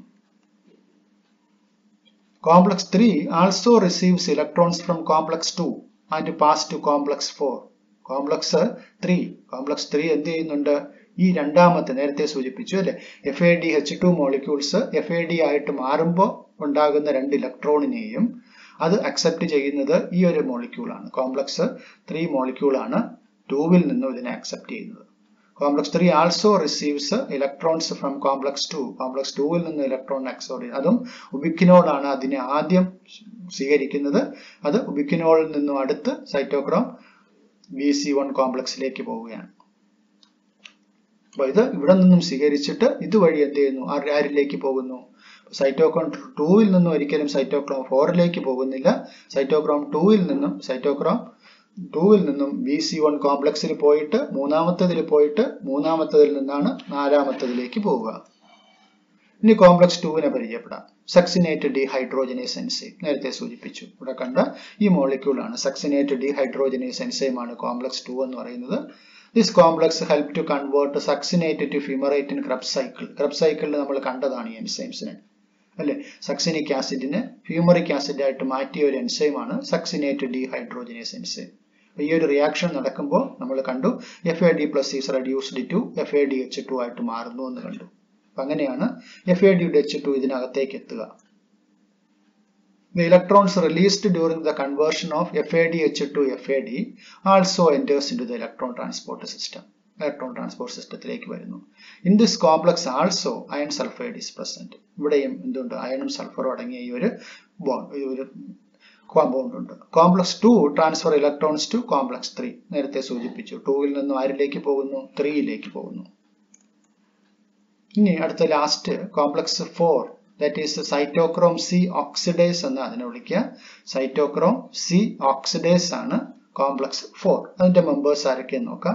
complex three also receives electrons from complex two and pass to complex four complex three complex three എന്ത് ചെയ്യുന്നുണ്ട് ഈ രണ്ടാമത്തെ നേരത്തെ സൂചിപ്പിച്ചു അല്ലെ F A D H two molecules F A D ആയിട്ട് മാറുമ്പോൾ ഉണ്ടാകുന്ന രണ്ട് ഇലക്ട്രോണിനെയും അത് അക്സെപ്റ്റ് ചെയ്യുന്നത് ഈ ഒരു മോളിക്യൂളാണ് കോംപ്ലക്സ് ത്രീ മോളിക്യൂളാണ് ടൂവിൽ നിന്നും ഇതിനെ അക്സെപ്റ്റ് ചെയ്യുന്നത് complex three also receives electrons from complex two complex ടൂവിൽ നിന്ന് ഇലക്ട്രോൺ അക്സോർഡ് ചെയ്യുന്നത് അതും ഉബിക്കിനോളാണ് അതിനെ ആദ്യം സ്വീകരിക്കുന്നത് അത് ഉബിക്കിനോളിൽ നിന്നും അടുത്ത് സൈറ്റോക്രോം ബി സി വൺ കോംപ്ലക്സിലേക്ക് പോവുകയാണ് അപ്പൊ ഇത് ഇവിടെ നിന്നും സ്വീകരിച്ചിട്ട് ഇതുവഴി എന്ത് ചെയ്യുന്നു ആരിലേക്ക് പോകുന്നു സൈറ്റോക്രോം ടൂവിൽ നിന്നും ഒരിക്കലും സൈറ്റോക്രോം ഫോറിലേക്ക് പോകുന്നില്ല സൈറ്റോക്രോം ടൂവിൽ നിന്നും സൈറ്റോക്രോം ടൂവിൽ നിന്നും ബി സി വൺ കോംപ്ലക്സിൽ പോയിട്ട് മൂന്നാമത്തതിൽ പോയിട്ട് മൂന്നാമത്തതിൽ നിന്നാണ് നാലാമത്തതിലേക്ക് പോവുക ഇനി കോംപ്ലക്സ് ടൂവിനെ പരിചയപ്പെടാം സക്സിനേറ്റ് ഡീഹൈഡ്രോജനേസ് എൻസൈം നേരത്തെ സൂചിപ്പിച്ചു ഇവിടെ കണ്ട ഈ മോളിക്യൂൾ ആണ് സക്സിനേറ്റ് ഡീഹൈഡ്രോജനേസ് എൻസൈം ആണ് കോംപ്ലക്സ് ടു എന്ന് പറയുന്നത് this complex help to convert succinate to fumarate in Krebs cycle Krebs സൈക്കിളിൽ നമ്മൾ കണ്ടതാണ് ഈ എൻസൈംസിനെ അല്ലെ സക്സിനിക് ആസിഡിനെ ഫ്യൂമറിക് ആസിഡ് ആയിട്ട് മാറ്റിയ ഒരു എൻസൈമാണ് സക്സിനേറ്റ് ഡീഹൈഡ്രോജനേസ് എൻസൈം ഈ ഒരു റിയാക്ഷൻ നടക്കുമ്പോൾ നമ്മൾ കണ്ടു F A D plus is reduced to F A D H two ആയിട്ട് മാറുന്നു എന്ന് കണ്ടു അപ്പൊ അങ്ങനെയാണ് എഫ് എ ഡിയുടെ എച്ച് ടു ഇതിനകത്തേക്ക് എത്തുക The electrons released during the conversion of FADH to FAD also enters into the electron transport system. Electron transport സിസ്റ്റത്തിലേക്ക് വരുന്നു in this complex also iron sulphide is present ഇവിടെയും എന്തുണ്ട് അയണും സൾഫറും അടങ്ങിയ ഈ ഒരു ബോണ്ട് ഈ ഒരു കോമ്പൗണ്ട് ഉണ്ട് complex two transfer electrons to complex three നേരത്തെ സൂചിപ്പിച്ചു ടൂവിൽ നിന്നും ആരിലേക്ക് പോകുന്നു ത്രീയിലേക്ക് പോകുന്നു ഇനി അടുത്ത last complex four that is cytochrome C oxidase എന്ന് അതിനെ വിളിക്കുക സൈറ്റോക്രോം സി ഓക്സിഡേസ് ആണ് കോംപ്ലക്സ് ഫോർ അതിന്റെ മെമ്പേഴ്സ് ആരൊക്കെയെന്ന് നോക്കാം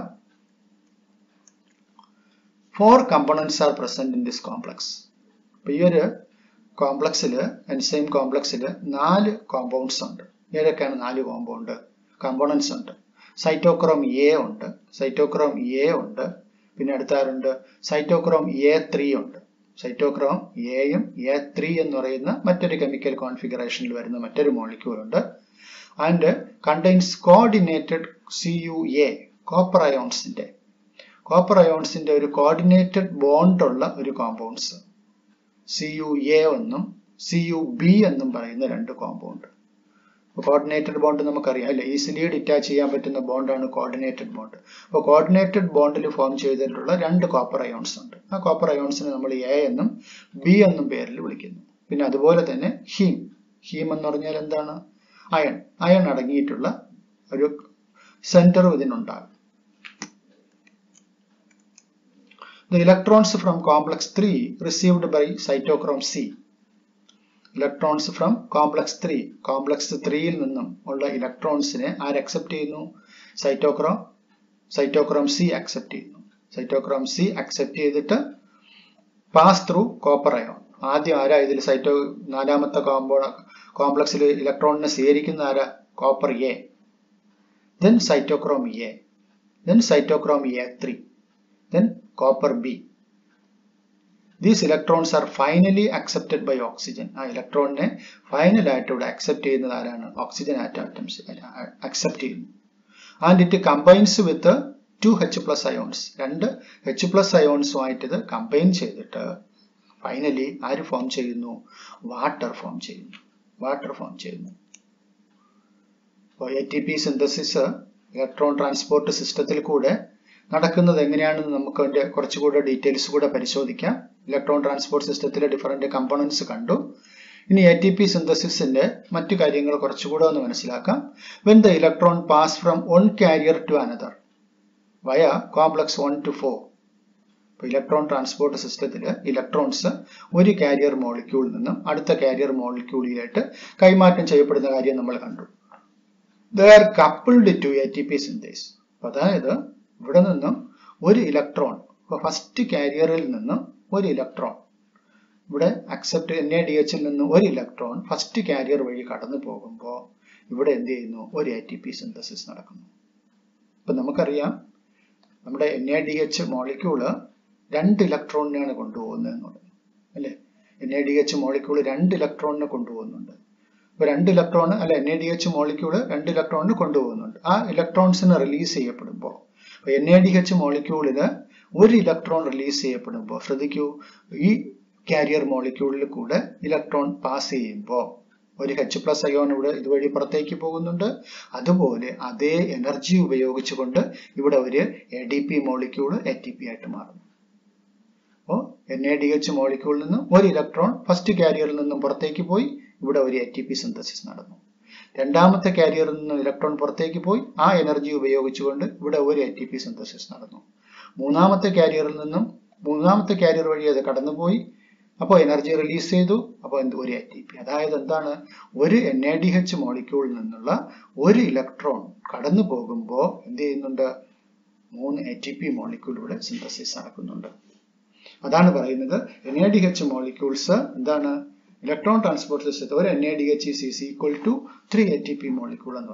four components are present in this complex അപ്പൊ ഈ ഒരു കോംപ്ലക്സിൽ എൻസൈം കോംപ്ലക്സിൽ നാല് കോമ്പൗണ്ട്സ് ഉണ്ട് ഏതൊക്കെയാണ് നാല് കോമ്പൗണ്ട് കമ്പോണൻസ് ഉണ്ട് സൈറ്റോക്രോം എ ഉണ്ട് സൈറ്റോക്രോം എ ഉണ്ട് പിന്നെ അടുത്താറുണ്ട് സൈറ്റോക്രോം എ ത്രീ ഉണ്ട് സൈറ്റോക്രോം എയും എ ത്രീ എന്ന് പറയുന്ന മറ്റൊരു കെമിക്കൽ കോൺഫിഗറേഷനിൽ വരുന്ന മറ്റൊരു മോളിക്യൂൾ ഉണ്ട് and contains coordinated C U A copper അയോൺസിന്റെ കോപ്പർ അയോൺസിന്റെ ഒരു കോർഡിനേറ്റഡ് ബോണ്ട് ഉള്ള ഒരു കോമ്പൗണ്ട്സ് സി യു എ എന്നും സി യു ബി എന്നും പറയുന്ന രണ്ട് കോമ്പൗണ്ട് കോർഡിനേറ്റഡ് ബോണ്ട് നമുക്കറിയാം അല്ലെ ഈസിലി ഡിറ്റാച്ച് ചെയ്യാൻ പറ്റുന്ന ബോണ്ടാണ് കോർഡിനേറ്റഡ് ബോണ്ട് അപ്പോൾ കോർഡിനേറ്റഡ് ബോണ്ടിൽ ഫോം ചെയ്തിട്ടുള്ള രണ്ട് കോപ്പർ അയോൺസ് ഉണ്ട് ആ കോപ്പർ അയോൺസിനെ നമ്മൾ എ എന്നും ബി എന്നും പേരിൽ വിളിക്കുന്നു പിന്നെ അതുപോലെ തന്നെ ഹീം ഹീം എന്ന് പറഞ്ഞാൽ എന്താണ് അയൺ അയൺ അടങ്ങിയിട്ടുള്ള ഒരു സെന്റർ ഇതിനുണ്ടാകും The electrons from complex 3 received by cytochrome C electrons from complex three complex ത്രീയിൽ നിന്നും ഉള്ള ഇലക്ട്രോൺസിനെ ആര് അക്സെപ്റ്റ് ചെയ്യുന്നു സൈറ്റോക്രോം സൈറ്റോക്രോം സി അക്സെപ്റ്റ് ചെയ്യുന്നു സൈറ്റോക്രോം സി അക്സെപ്റ്റ് ചെയ്തിട്ട് പാസ് ത്രൂ കോപ്പർ അയോൺ ആദ്യം ആരാ ഇതിൽ സൈറ്റോ നാലാമത്തെ കോമ്പോ കോംപ്ലക്സിൽ ഇലക്ട്രോണിനെ സ്വീകരിക്കുന്ന ആരാ copper A then cytochrome A then cytochrome A three then copper B these electrons are finally accepted by oxygen ആ ഇലക്ട്രോണിനെ ഫൈനലായിട്ട് ഇവിടെ അക്സെപ്റ്റ് ചെയ്യുന്നത് ആരാണ് ഓക്സിജൻ ആറ്റംസ് അക്സെപ്റ്റ് ചെയ്യുന്നു and it combines with two H plus ions രണ്ട് H plus അയോൺസുമായിട്ട് ഇത് കമ്പൈൻ ചെയ്തിട്ട് ഫൈനലി ആര് ഫോം ചെയ്യുന്നു വാട്ടർ ഫോം ചെയ്യുന്നു വാട്ടർ ഫോം ചെയ്യുന്നു A T P synthesis electron transport സിസ്റ്റത്തിൽ കൂടെ നടക്കുന്നത് എങ്ങനെയാണെന്ന് നമുക്ക് അതിന്റെ കുറച്ചുകൂടെ ഡീറ്റെയിൽസ് കൂടെ പരിശോധിക്കാം ഇലക്ട്രോൺ ട്രാൻസ്പോർട്ട് സിസ്റ്റത്തിലെ ഡിഫറെന്റ് കമ്പോണൻസ് കണ്ടു ഇനി എ ടി പി സിന്തസിസിന്റെ മറ്റു കാര്യങ്ങൾ കുറച്ചുകൂടെ ഒന്ന് മനസ്സിലാക്കാം when the electron pass from one carrier to another via complex one two four electron transport സിസ്റ്റത്തിൽ ഇലക്ട്രോൺസ് ഒരു കാരിയർ മോളിക്യൂളിൽ നിന്നും അടുത്ത കാരിയർ മോളിക്യൂളിലായിട്ട് കൈമാറ്റം ചെയ്യപ്പെടുന്ന കാര്യം നമ്മൾ കണ്ടു they are coupled to A T P synthase അതായത് ഇവിടെ നിന്നും ഒരു ഇലക്ട്രോൺ ഫസ്റ്റ് കാരിയറിൽ നിന്നും ഒരു ഇലക്ട്രോൺ ഇവിടെ അക്സെപ്റ്റ് എൻ എ ഡി എച്ചിൽ നിന്ന് ഒരു ഇലക്ട്രോൺ ഫസ്റ്റ് കാരിയർ വഴി കടന്നു പോകുമ്പോൾ ഇവിടെ എന്ത് ചെയ്യുന്നു ഒരു എ ടി പി സിന്തസിസ് നടക്കുന്നു ഇപ്പൊ നമുക്കറിയാം നമ്മുടെ N A D H molecule രണ്ട് ഇലക്ട്രോണിനെയാണ് കൊണ്ടുപോകുന്നത് എന്ന് പറയുന്നത് അല്ലെ N A D H molecule രണ്ട് ഇലക്ട്രോണിനെ കൊണ്ടുപോകുന്നുണ്ട് ഇപ്പൊ രണ്ട് ഇലക്ട്രോൺ അല്ല N A D H molecule രണ്ട് ഇലക്ട്രോണിന് കൊണ്ടുപോകുന്നുണ്ട് ആ ഇലക്ട്രോൺസിനെ റിലീസ് ചെയ്യപ്പെടുമ്പോൾ എൻ എ ഡി എച്ച് മോളിക്യൂളിന് ഒരു ഇലക്ട്രോൺ റിലീസ് ചെയ്യപ്പെടുമ്പോൾ ശ്രദ്ധിക്കൂ ഈ കാരിയർ മോളിക്യൂളിൽ കൂടെ ഇലക്ട്രോൺ പാസ് ചെയ്യുമ്പോൾ ഒരു എച്ച് പ്ലസ് അയോൺ ഇവിടെ ഇതുവഴി പുറത്തേക്ക് പോകുന്നുണ്ട് അതുപോലെ അതേ എനർജി ഉപയോഗിച്ചുകൊണ്ട് ഇവിടെ ഒരു A D P molecule A T P ആയിട്ട് മാറുന്നു അപ്പോൾ എൻ എ ഡി എച്ച് മോളിക്യൂളിൽ നിന്ന് ഒരു ഇലക്ട്രോൺ ഫസ്റ്റ് കാരിയറിൽ നിന്നും പുറത്തേക്ക് പോയി ഇവിടെ ഒരു എ ടി പി സിന്തസിസ് നടന്നു രണ്ടാമത്തെ കാരിയറിൽ നിന്ന് ഇലക്ട്രോൺ പുറത്തേക്ക് പോയി ആ എനർജി ഉപയോഗിച്ചുകൊണ്ട് ഇവിടെ ഒരു എ ടി പി സിന്തസിസ് നടന്നു മൂന്നാമത്തെ കാരിയറിൽ നിന്നും മൂന്നാമത്തെ കാരിയർ വഴി അത് കടന്നുപോയി അപ്പോൾ എനർജി റിലീസ് ചെയ്തു അപ്പോൾ എന്ത് ഒരു എ ടി പി അതായത് എന്താണ് ഒരു എൻ എ ഡി എച്ച് മോളിക്യൂളിൽ നിന്നുള്ള ഒരു ഇലക്ട്രോൺ കടന്നു പോകുമ്പോൾ എന്ത് ചെയ്യുന്നുണ്ട് മൂന്ന് എ ടി പി മോളിക്യൂൾ ഇവിടെ സിന്തസിസ് നടക്കുന്നുണ്ട് അതാണ് പറയുന്നത് N A D H molecules എന്താണ് ഇലക്ട്രോൺ ട്രാൻസ്പോർട്ട് സിസ്റ്റത്തിൽ ഒരു N A D H is is equal to three A T P molecule എന്ന് പറഞ്ഞു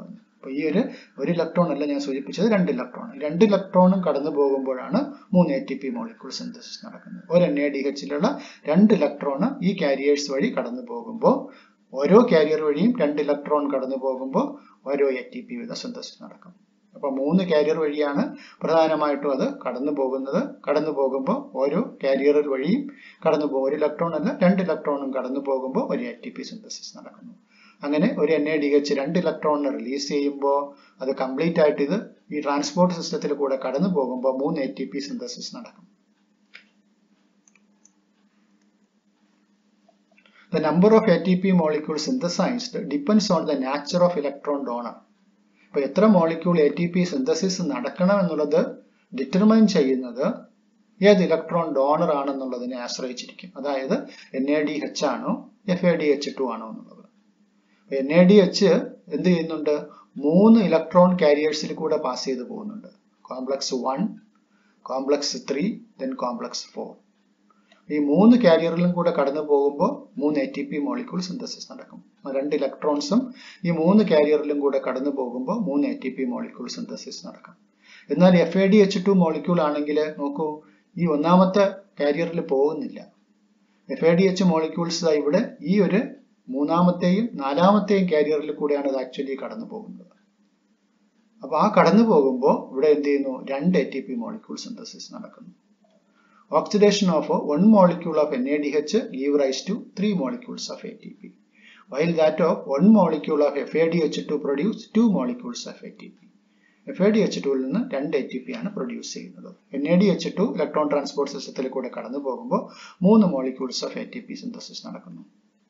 അപ്പോൾ ഈ ഒരു ഒരു ഇലക്ട്രോൺ അല്ല ഞാൻ സൂചിപ്പിച്ചത് രണ്ട് ഇലക്ട്രോൺ രണ്ട് ഇലക്ട്രോണും കടന്നു പോകുമ്പോഴാണ് മൂന്ന് A T P molecule synthesis നടക്കുന്നത് ഒരു എൻ എ ഡി എച്ചിലുള്ള രണ്ട് ഇലക്ട്രോൺ ഈ കാരിയേഴ്സ് വഴി കടന്നു പോകുമ്പോൾ ഓരോ കാരിയർ വഴിയും രണ്ട് ഇലക്ട്രോൺ കടന്നു പോകുമ്പോൾ ഓരോ എ ടി പി വീത സിന്തസിസ് നടക്കും അപ്പൊ മൂന്ന് കാരിയർ വഴിയാണ് പ്രധാനമായിട്ടും അത് കടന്നു പോകുന്നത് കടന്നു പോകുമ്പോൾ ഓരോ കാരിയർ വഴിയും കടന്നു പോകും ഒരു ഇലക്ട്രോൺ അല്ല രണ്ട് ഇലക്ട്രോണും കടന്നു പോകുമ്പോൾ ഒരു എ ടി പി സിന്തസിസ് നടക്കുന്നു അങ്ങനെ ഒരു എൻ എ ഡി എച്ച് രണ്ട് ഇലക്ട്രോണിനെ റിലീസ് ചെയ്യുമ്പോൾ അത് കംപ്ലീറ്റ് ആയിട്ട് ഇത് ഈ ട്രാൻസ്പോർട്ട് സിസ്റ്റത്തിൽ കൂടെ കടന്നു പോകുമ്പോൾ മൂന്ന് എ ടി പി സിന്തസിസ് നടക്കും The number of ATP molecules synthesized depends on the nature of electron donor. ഇപ്പൊ എത്ര molecule A T P synthesis നടക്കണം എന്നുള്ളത് ഡിറ്റർമൈൻ ചെയ്യുന്നത് ഏത് ഇലക്ട്രോൺ ഡോണർ ആണെന്നുള്ളതിനെ ആശ്രയിച്ചിരിക്കും അതായത് എൻ എ ഡി എച്ച് ആണോ F A D H two ആണോ എന്നുള്ളത് എൻ എ ഡി എച്ച് എന്ത് ചെയ്യുന്നുണ്ട് മൂന്ന് ഇലക്ട്രോൺ കാരിയേഴ്സിൽ കൂടെ പാസ് ചെയ്ത് പോകുന്നുണ്ട് complex one complex three then complex four ഈ മൂന്ന് കാരിയറിലും കൂടെ കടന്നു പോകുമ്പോൾ മൂന്ന് A T P molecule synthesis നടക്കും രണ്ട് ഇലക്ട്രോൺസും ഈ മൂന്ന് കാരിയറിലും കൂടെ കടന്നു പോകുമ്പോൾ മൂന്ന് A T P molecule synthesis നടക്കും എന്നാൽ F A D H two molecule ആണെങ്കിൽ നോക്കൂ ഈ ഒന്നാമത്തെ കാരിയറിൽ പോകുന്നില്ല F A D H molecules ഇവിടെ ഈ ഒരു മൂന്നാമത്തെയും നാലാമത്തെയും കാരിയറിൽ കൂടെയാണ് ഇത് ആക്ച്വലി കടന്നു പോകുന്നത് അപ്പൊ ആ കടന്നു പോകുമ്പോൾ ഇവിടെ എന്ത് ചെയ്യുന്നു രണ്ട് A T P molecule synthesis നടക്കുന്നു oxidation of one molecule of NADH give rise to three molecules of ATP, while that of one molecule of FADH2 produce two molecules of ATP. FADH2 ൽ നിന്ന് രണ്ട് A T P ആണ് produce ചെയ്യുന്നത് N A D H two electron transport സിസ്റ്റത്തിൽ കൂടെ കടന്നു പോകുമ്പോൾ മൂന്ന് molecules of A T P synthesis നടക്കുന്നു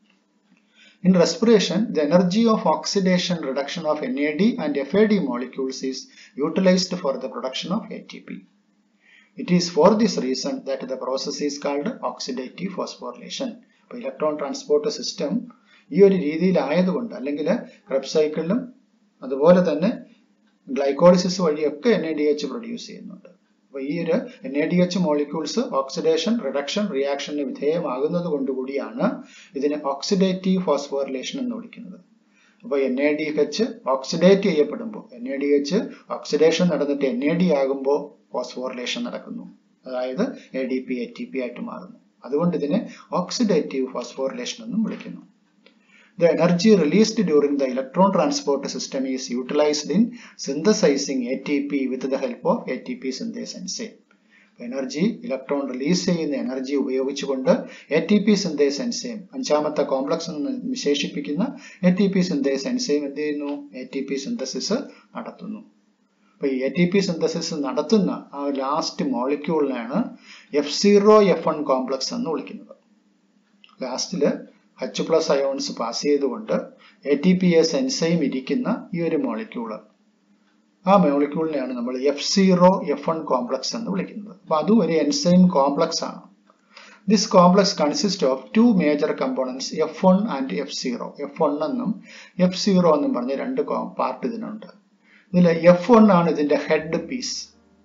In respiration, the energy of oxidation reduction of NAD and FAD molecules is utilized for the production of ATP. It is for this reason that the process is called oxidative phosphorylation. ഇപ്പോൾ electron transport system ഈ ഒരു രീതിയിലായതുകൊണ്ട് അല്ലെങ്കിൽ Kreb സൈക്കിളിലും അതുപോലെ തന്നെ glycolysis വഴിയൊക്കെ N A D H produce ചെയ്യുന്നുണ്ട് അപ്പോൾ ഈ ഒരു N A D H molecules oxidation reduction റിയാക്ഷന് വിധേയമാകുന്നത് കൊണ്ടുകൂടിയാണ് ഇതിനെ ഓക്സിഡേറ്റീവ് ഫോസ്ഫോറിലേഷൻ എന്ന് വിളിക്കുന്നത് അപ്പോൾ N A D H oxidate ചെയ്യപ്പെടുമ്പോൾ N A D H oxidation നടന്നിട്ട് എൻ എ ഡി ആകുമ്പോൾ ഫോസ്ഫോറിലേഷൻ നടക്കുന്നു അതായത് A D P A T P ആയിട്ട് മാറുന്നു അതുകൊണ്ട് ഇതിനെ ഓക്സിഡേറ്റീവ് ഫോസ്ഫോറിലേഷൻ എന്നും വിളിക്കുന്നു The energy released during the electron transport system is utilized in synthesizing ATP with the help of ATP synthase enzyme. Energy electron release ചെയ്യുന്ന energy ഉപയോഗിച്ചുകൊണ്ട് A T P synthase enzyme അഞ്ചാമത്തെ complex എന്ന് വിശേഷിപ്പിക്കുന്ന A T P synthase enzyme എന്ത് ചെയ്യുന്നു A T P synthesis നടത്തുന്നു അപ്പൊ ഈ എ ടി പി സിന്തസിസ് നടത്തുന്ന ആ ലാസ്റ്റ് മോളിക്യൂളിനാണ് F zero F one complex എന്ന് വിളിക്കുന്നത് ലാസ്റ്റില് എച്ച് പ്ലസ് അയോൺസ് പാസ് ചെയ്തുകൊണ്ട് A T P S enzyme ഇരിക്കുന്ന ഈ ഒരു മോളിക്യൂള് ആ മോളിക്യൂളിനെയാണ് നമ്മൾ F zero F one complex എന്ന് വിളിക്കുന്നത് അപ്പൊ അതും ഒരു എൻസൈം കോംപ്ലക്സ് ആണ് this complex consist of two major components F one and F zero F one എന്നും എഫ് സീറോ എന്നും പറഞ്ഞ രണ്ട് പാർട്ട് ഇതിനുണ്ട് ഇതിൽ എഫ് വൺ ആണ് ഇതിന്റെ head piece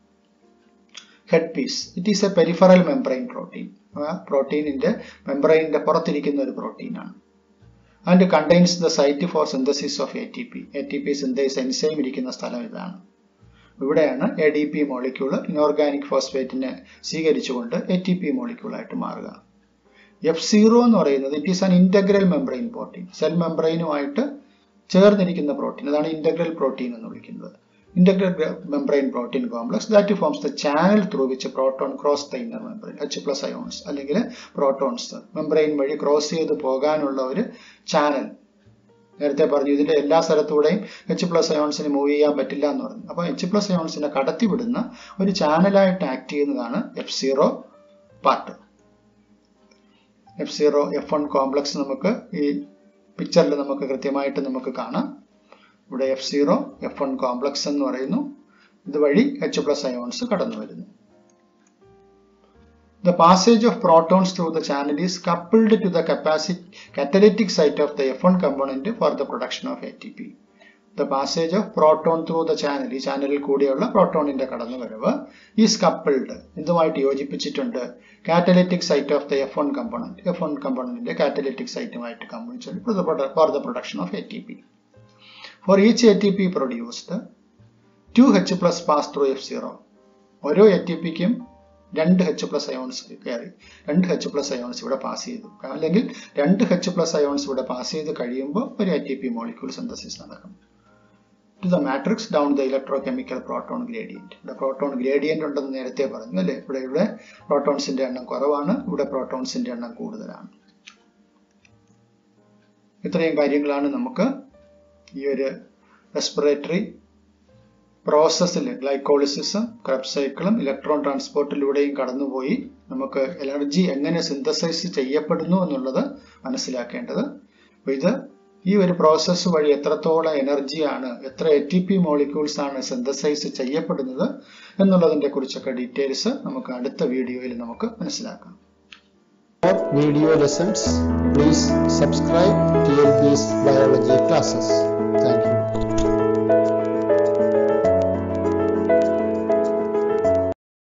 head piece it is a peripheral membrane protein പ്രോട്ടീനിന്റെ മെംബ്രെയിനിന്റെ പുറത്തിരിക്കുന്ന ഒരു പ്രോട്ടീനാണ് and contains the site for synthesis of A T P A T P synthase enzyme ഇരിക്കുന്ന സ്ഥലം ഇതാണ് ഇവിടെയാണ് A D P molecule inorganic ഫോസ്ഫേറ്റിനെ സ്വീകരിച്ചുകൊണ്ട് എ ടി പി മോളിക്യൂളായിട്ട് മാറുക എഫ് സീറോ എന്ന് പറയുന്നത് it is an integral membrane protein cell മെംബ്രെയിനുമായിട്ട് ചേർന്നിരിക്കുന്ന പ്രോട്ടീൻ അതാണ് ഇന്റഗ്രൽ പ്രോട്ടീൻ എന്ന് വിളിക്കുന്നത് integral membrane protein complex that forms the channel through which a proton cross the inner membrane H plus ions അല്ലെങ്കിൽ protons membrane വഴി cross ചെയ്ത് പോകാനുള്ള ഒരു ചാനൽ നേരത്തെ പറഞ്ഞു ഇതിന്റെ എല്ലാ സ്ഥലത്തൂടെയും എച്ച് പ്ലസ് അയോൺസിന് മൂവ് ചെയ്യാൻ പറ്റില്ല എന്ന് പറഞ്ഞു അപ്പോൾ എച്ച് പ്ലസ് അയോൺസിനെ കടത്തിവിടുന്ന ഒരു ചാനലായിട്ട് ആക്ട് ചെയ്യുന്നതാണ് F zero part F zero F one complex നമുക്ക് ഈ പിക്ചറിൽ നമുക്ക് കൃത്യമായിട്ട് നമുക്ക് കാണാം ഇവിടെ F zero F one complex എന്ന് പറയുന്നു ഇതുവഴി എച്ച് പ്ലസ് അയോൺസ് കടന്നു വരുന്നു The passage of protons through the channel is coupled to the capacity, catalytic site of the F1 component for the production of ATP. The passage of proton through the channel, ഈ ചാനലിൽ കൂടിയുള്ള പ്രോട്ടോണിന്റെ കടന്നുവരവ് is coupled ഇതുമായിട്ട് യോജിപ്പിച്ചിട്ടുണ്ട് catalytic site of the F one component F one കമ്പോണന്റിന്റെ catalytic സൈറ്റുമായിട്ട് കമ്പിച്ചിട്ടുണ്ട് for the production of A T P for each A T P produced two H plus pass through F zero ഓരോ A T പിക്കും രണ്ട് H plus ions കയറി രണ്ട് H plus ions ഇവിടെ pass ചെയ്തു അല്ലെങ്കിൽ രണ്ട് എച്ച് പ്ലസ് അയോൺസ് ഇവിടെ പാസ് ചെയ്ത് കഴിയുമ്പോൾ ഒരു A T P molecule synthesis നടക്കും to the matrix down the electrochemical proton gradient ഇവിടെ പ്രോട്ടോൺ ഗ്രേഡിയന്റ് ഉണ്ടെന്ന് നേരത്തെ പറഞ്ഞു അല്ലേ ഇവിടെ ഇവിടെ പ്രോട്ടോൺസിന്റെ എണ്ണം കുറവാണ് ഇവിടെ പ്രോട്ടോൺസിന്റെ എണ്ണം കൂടുതലാണ് ഇത്രയും കാര്യങ്ങളാണ് നമുക്ക് ഈ ഒരു റെസ്പിറേറ്ററി പ്രോസസ്സിൽ ഗ്ലൈക്കോളിസിസും ക്രബ് സൈക്കിളും ഇലക്ട്രോൺ ട്രാൻസ്പോർട്ടിലൂടെയും കടന്നുപോയി നമുക്ക് എനർജി എങ്ങനെ സിന്തസൈസ് ചെയ്യപ്പെടുന്നു എന്നുള്ളത് മനസ്സിലാക്കേണ്ടത് അപ്പോൾ ഇത് ഈ ഒരു പ്രോസസ്സ് വഴി എത്രത്തോളം എനർജിയാണ് എത്ര എ ടി പി മോളിക്യൂൾസ് ആണ് സിന്തസൈസ് ചെയ്യപ്പെടുന്നത് എന്നുള്ളതിനെ കുറിച്ചൊക്കെ ഡീറ്റെയിൽസ് നമുക്ക് അടുത്ത വീഡിയോയിൽ നമുക്ക് മനസ്സിലാക്കാം For video lessons, please subscribe TLP's biology classes. Thank you.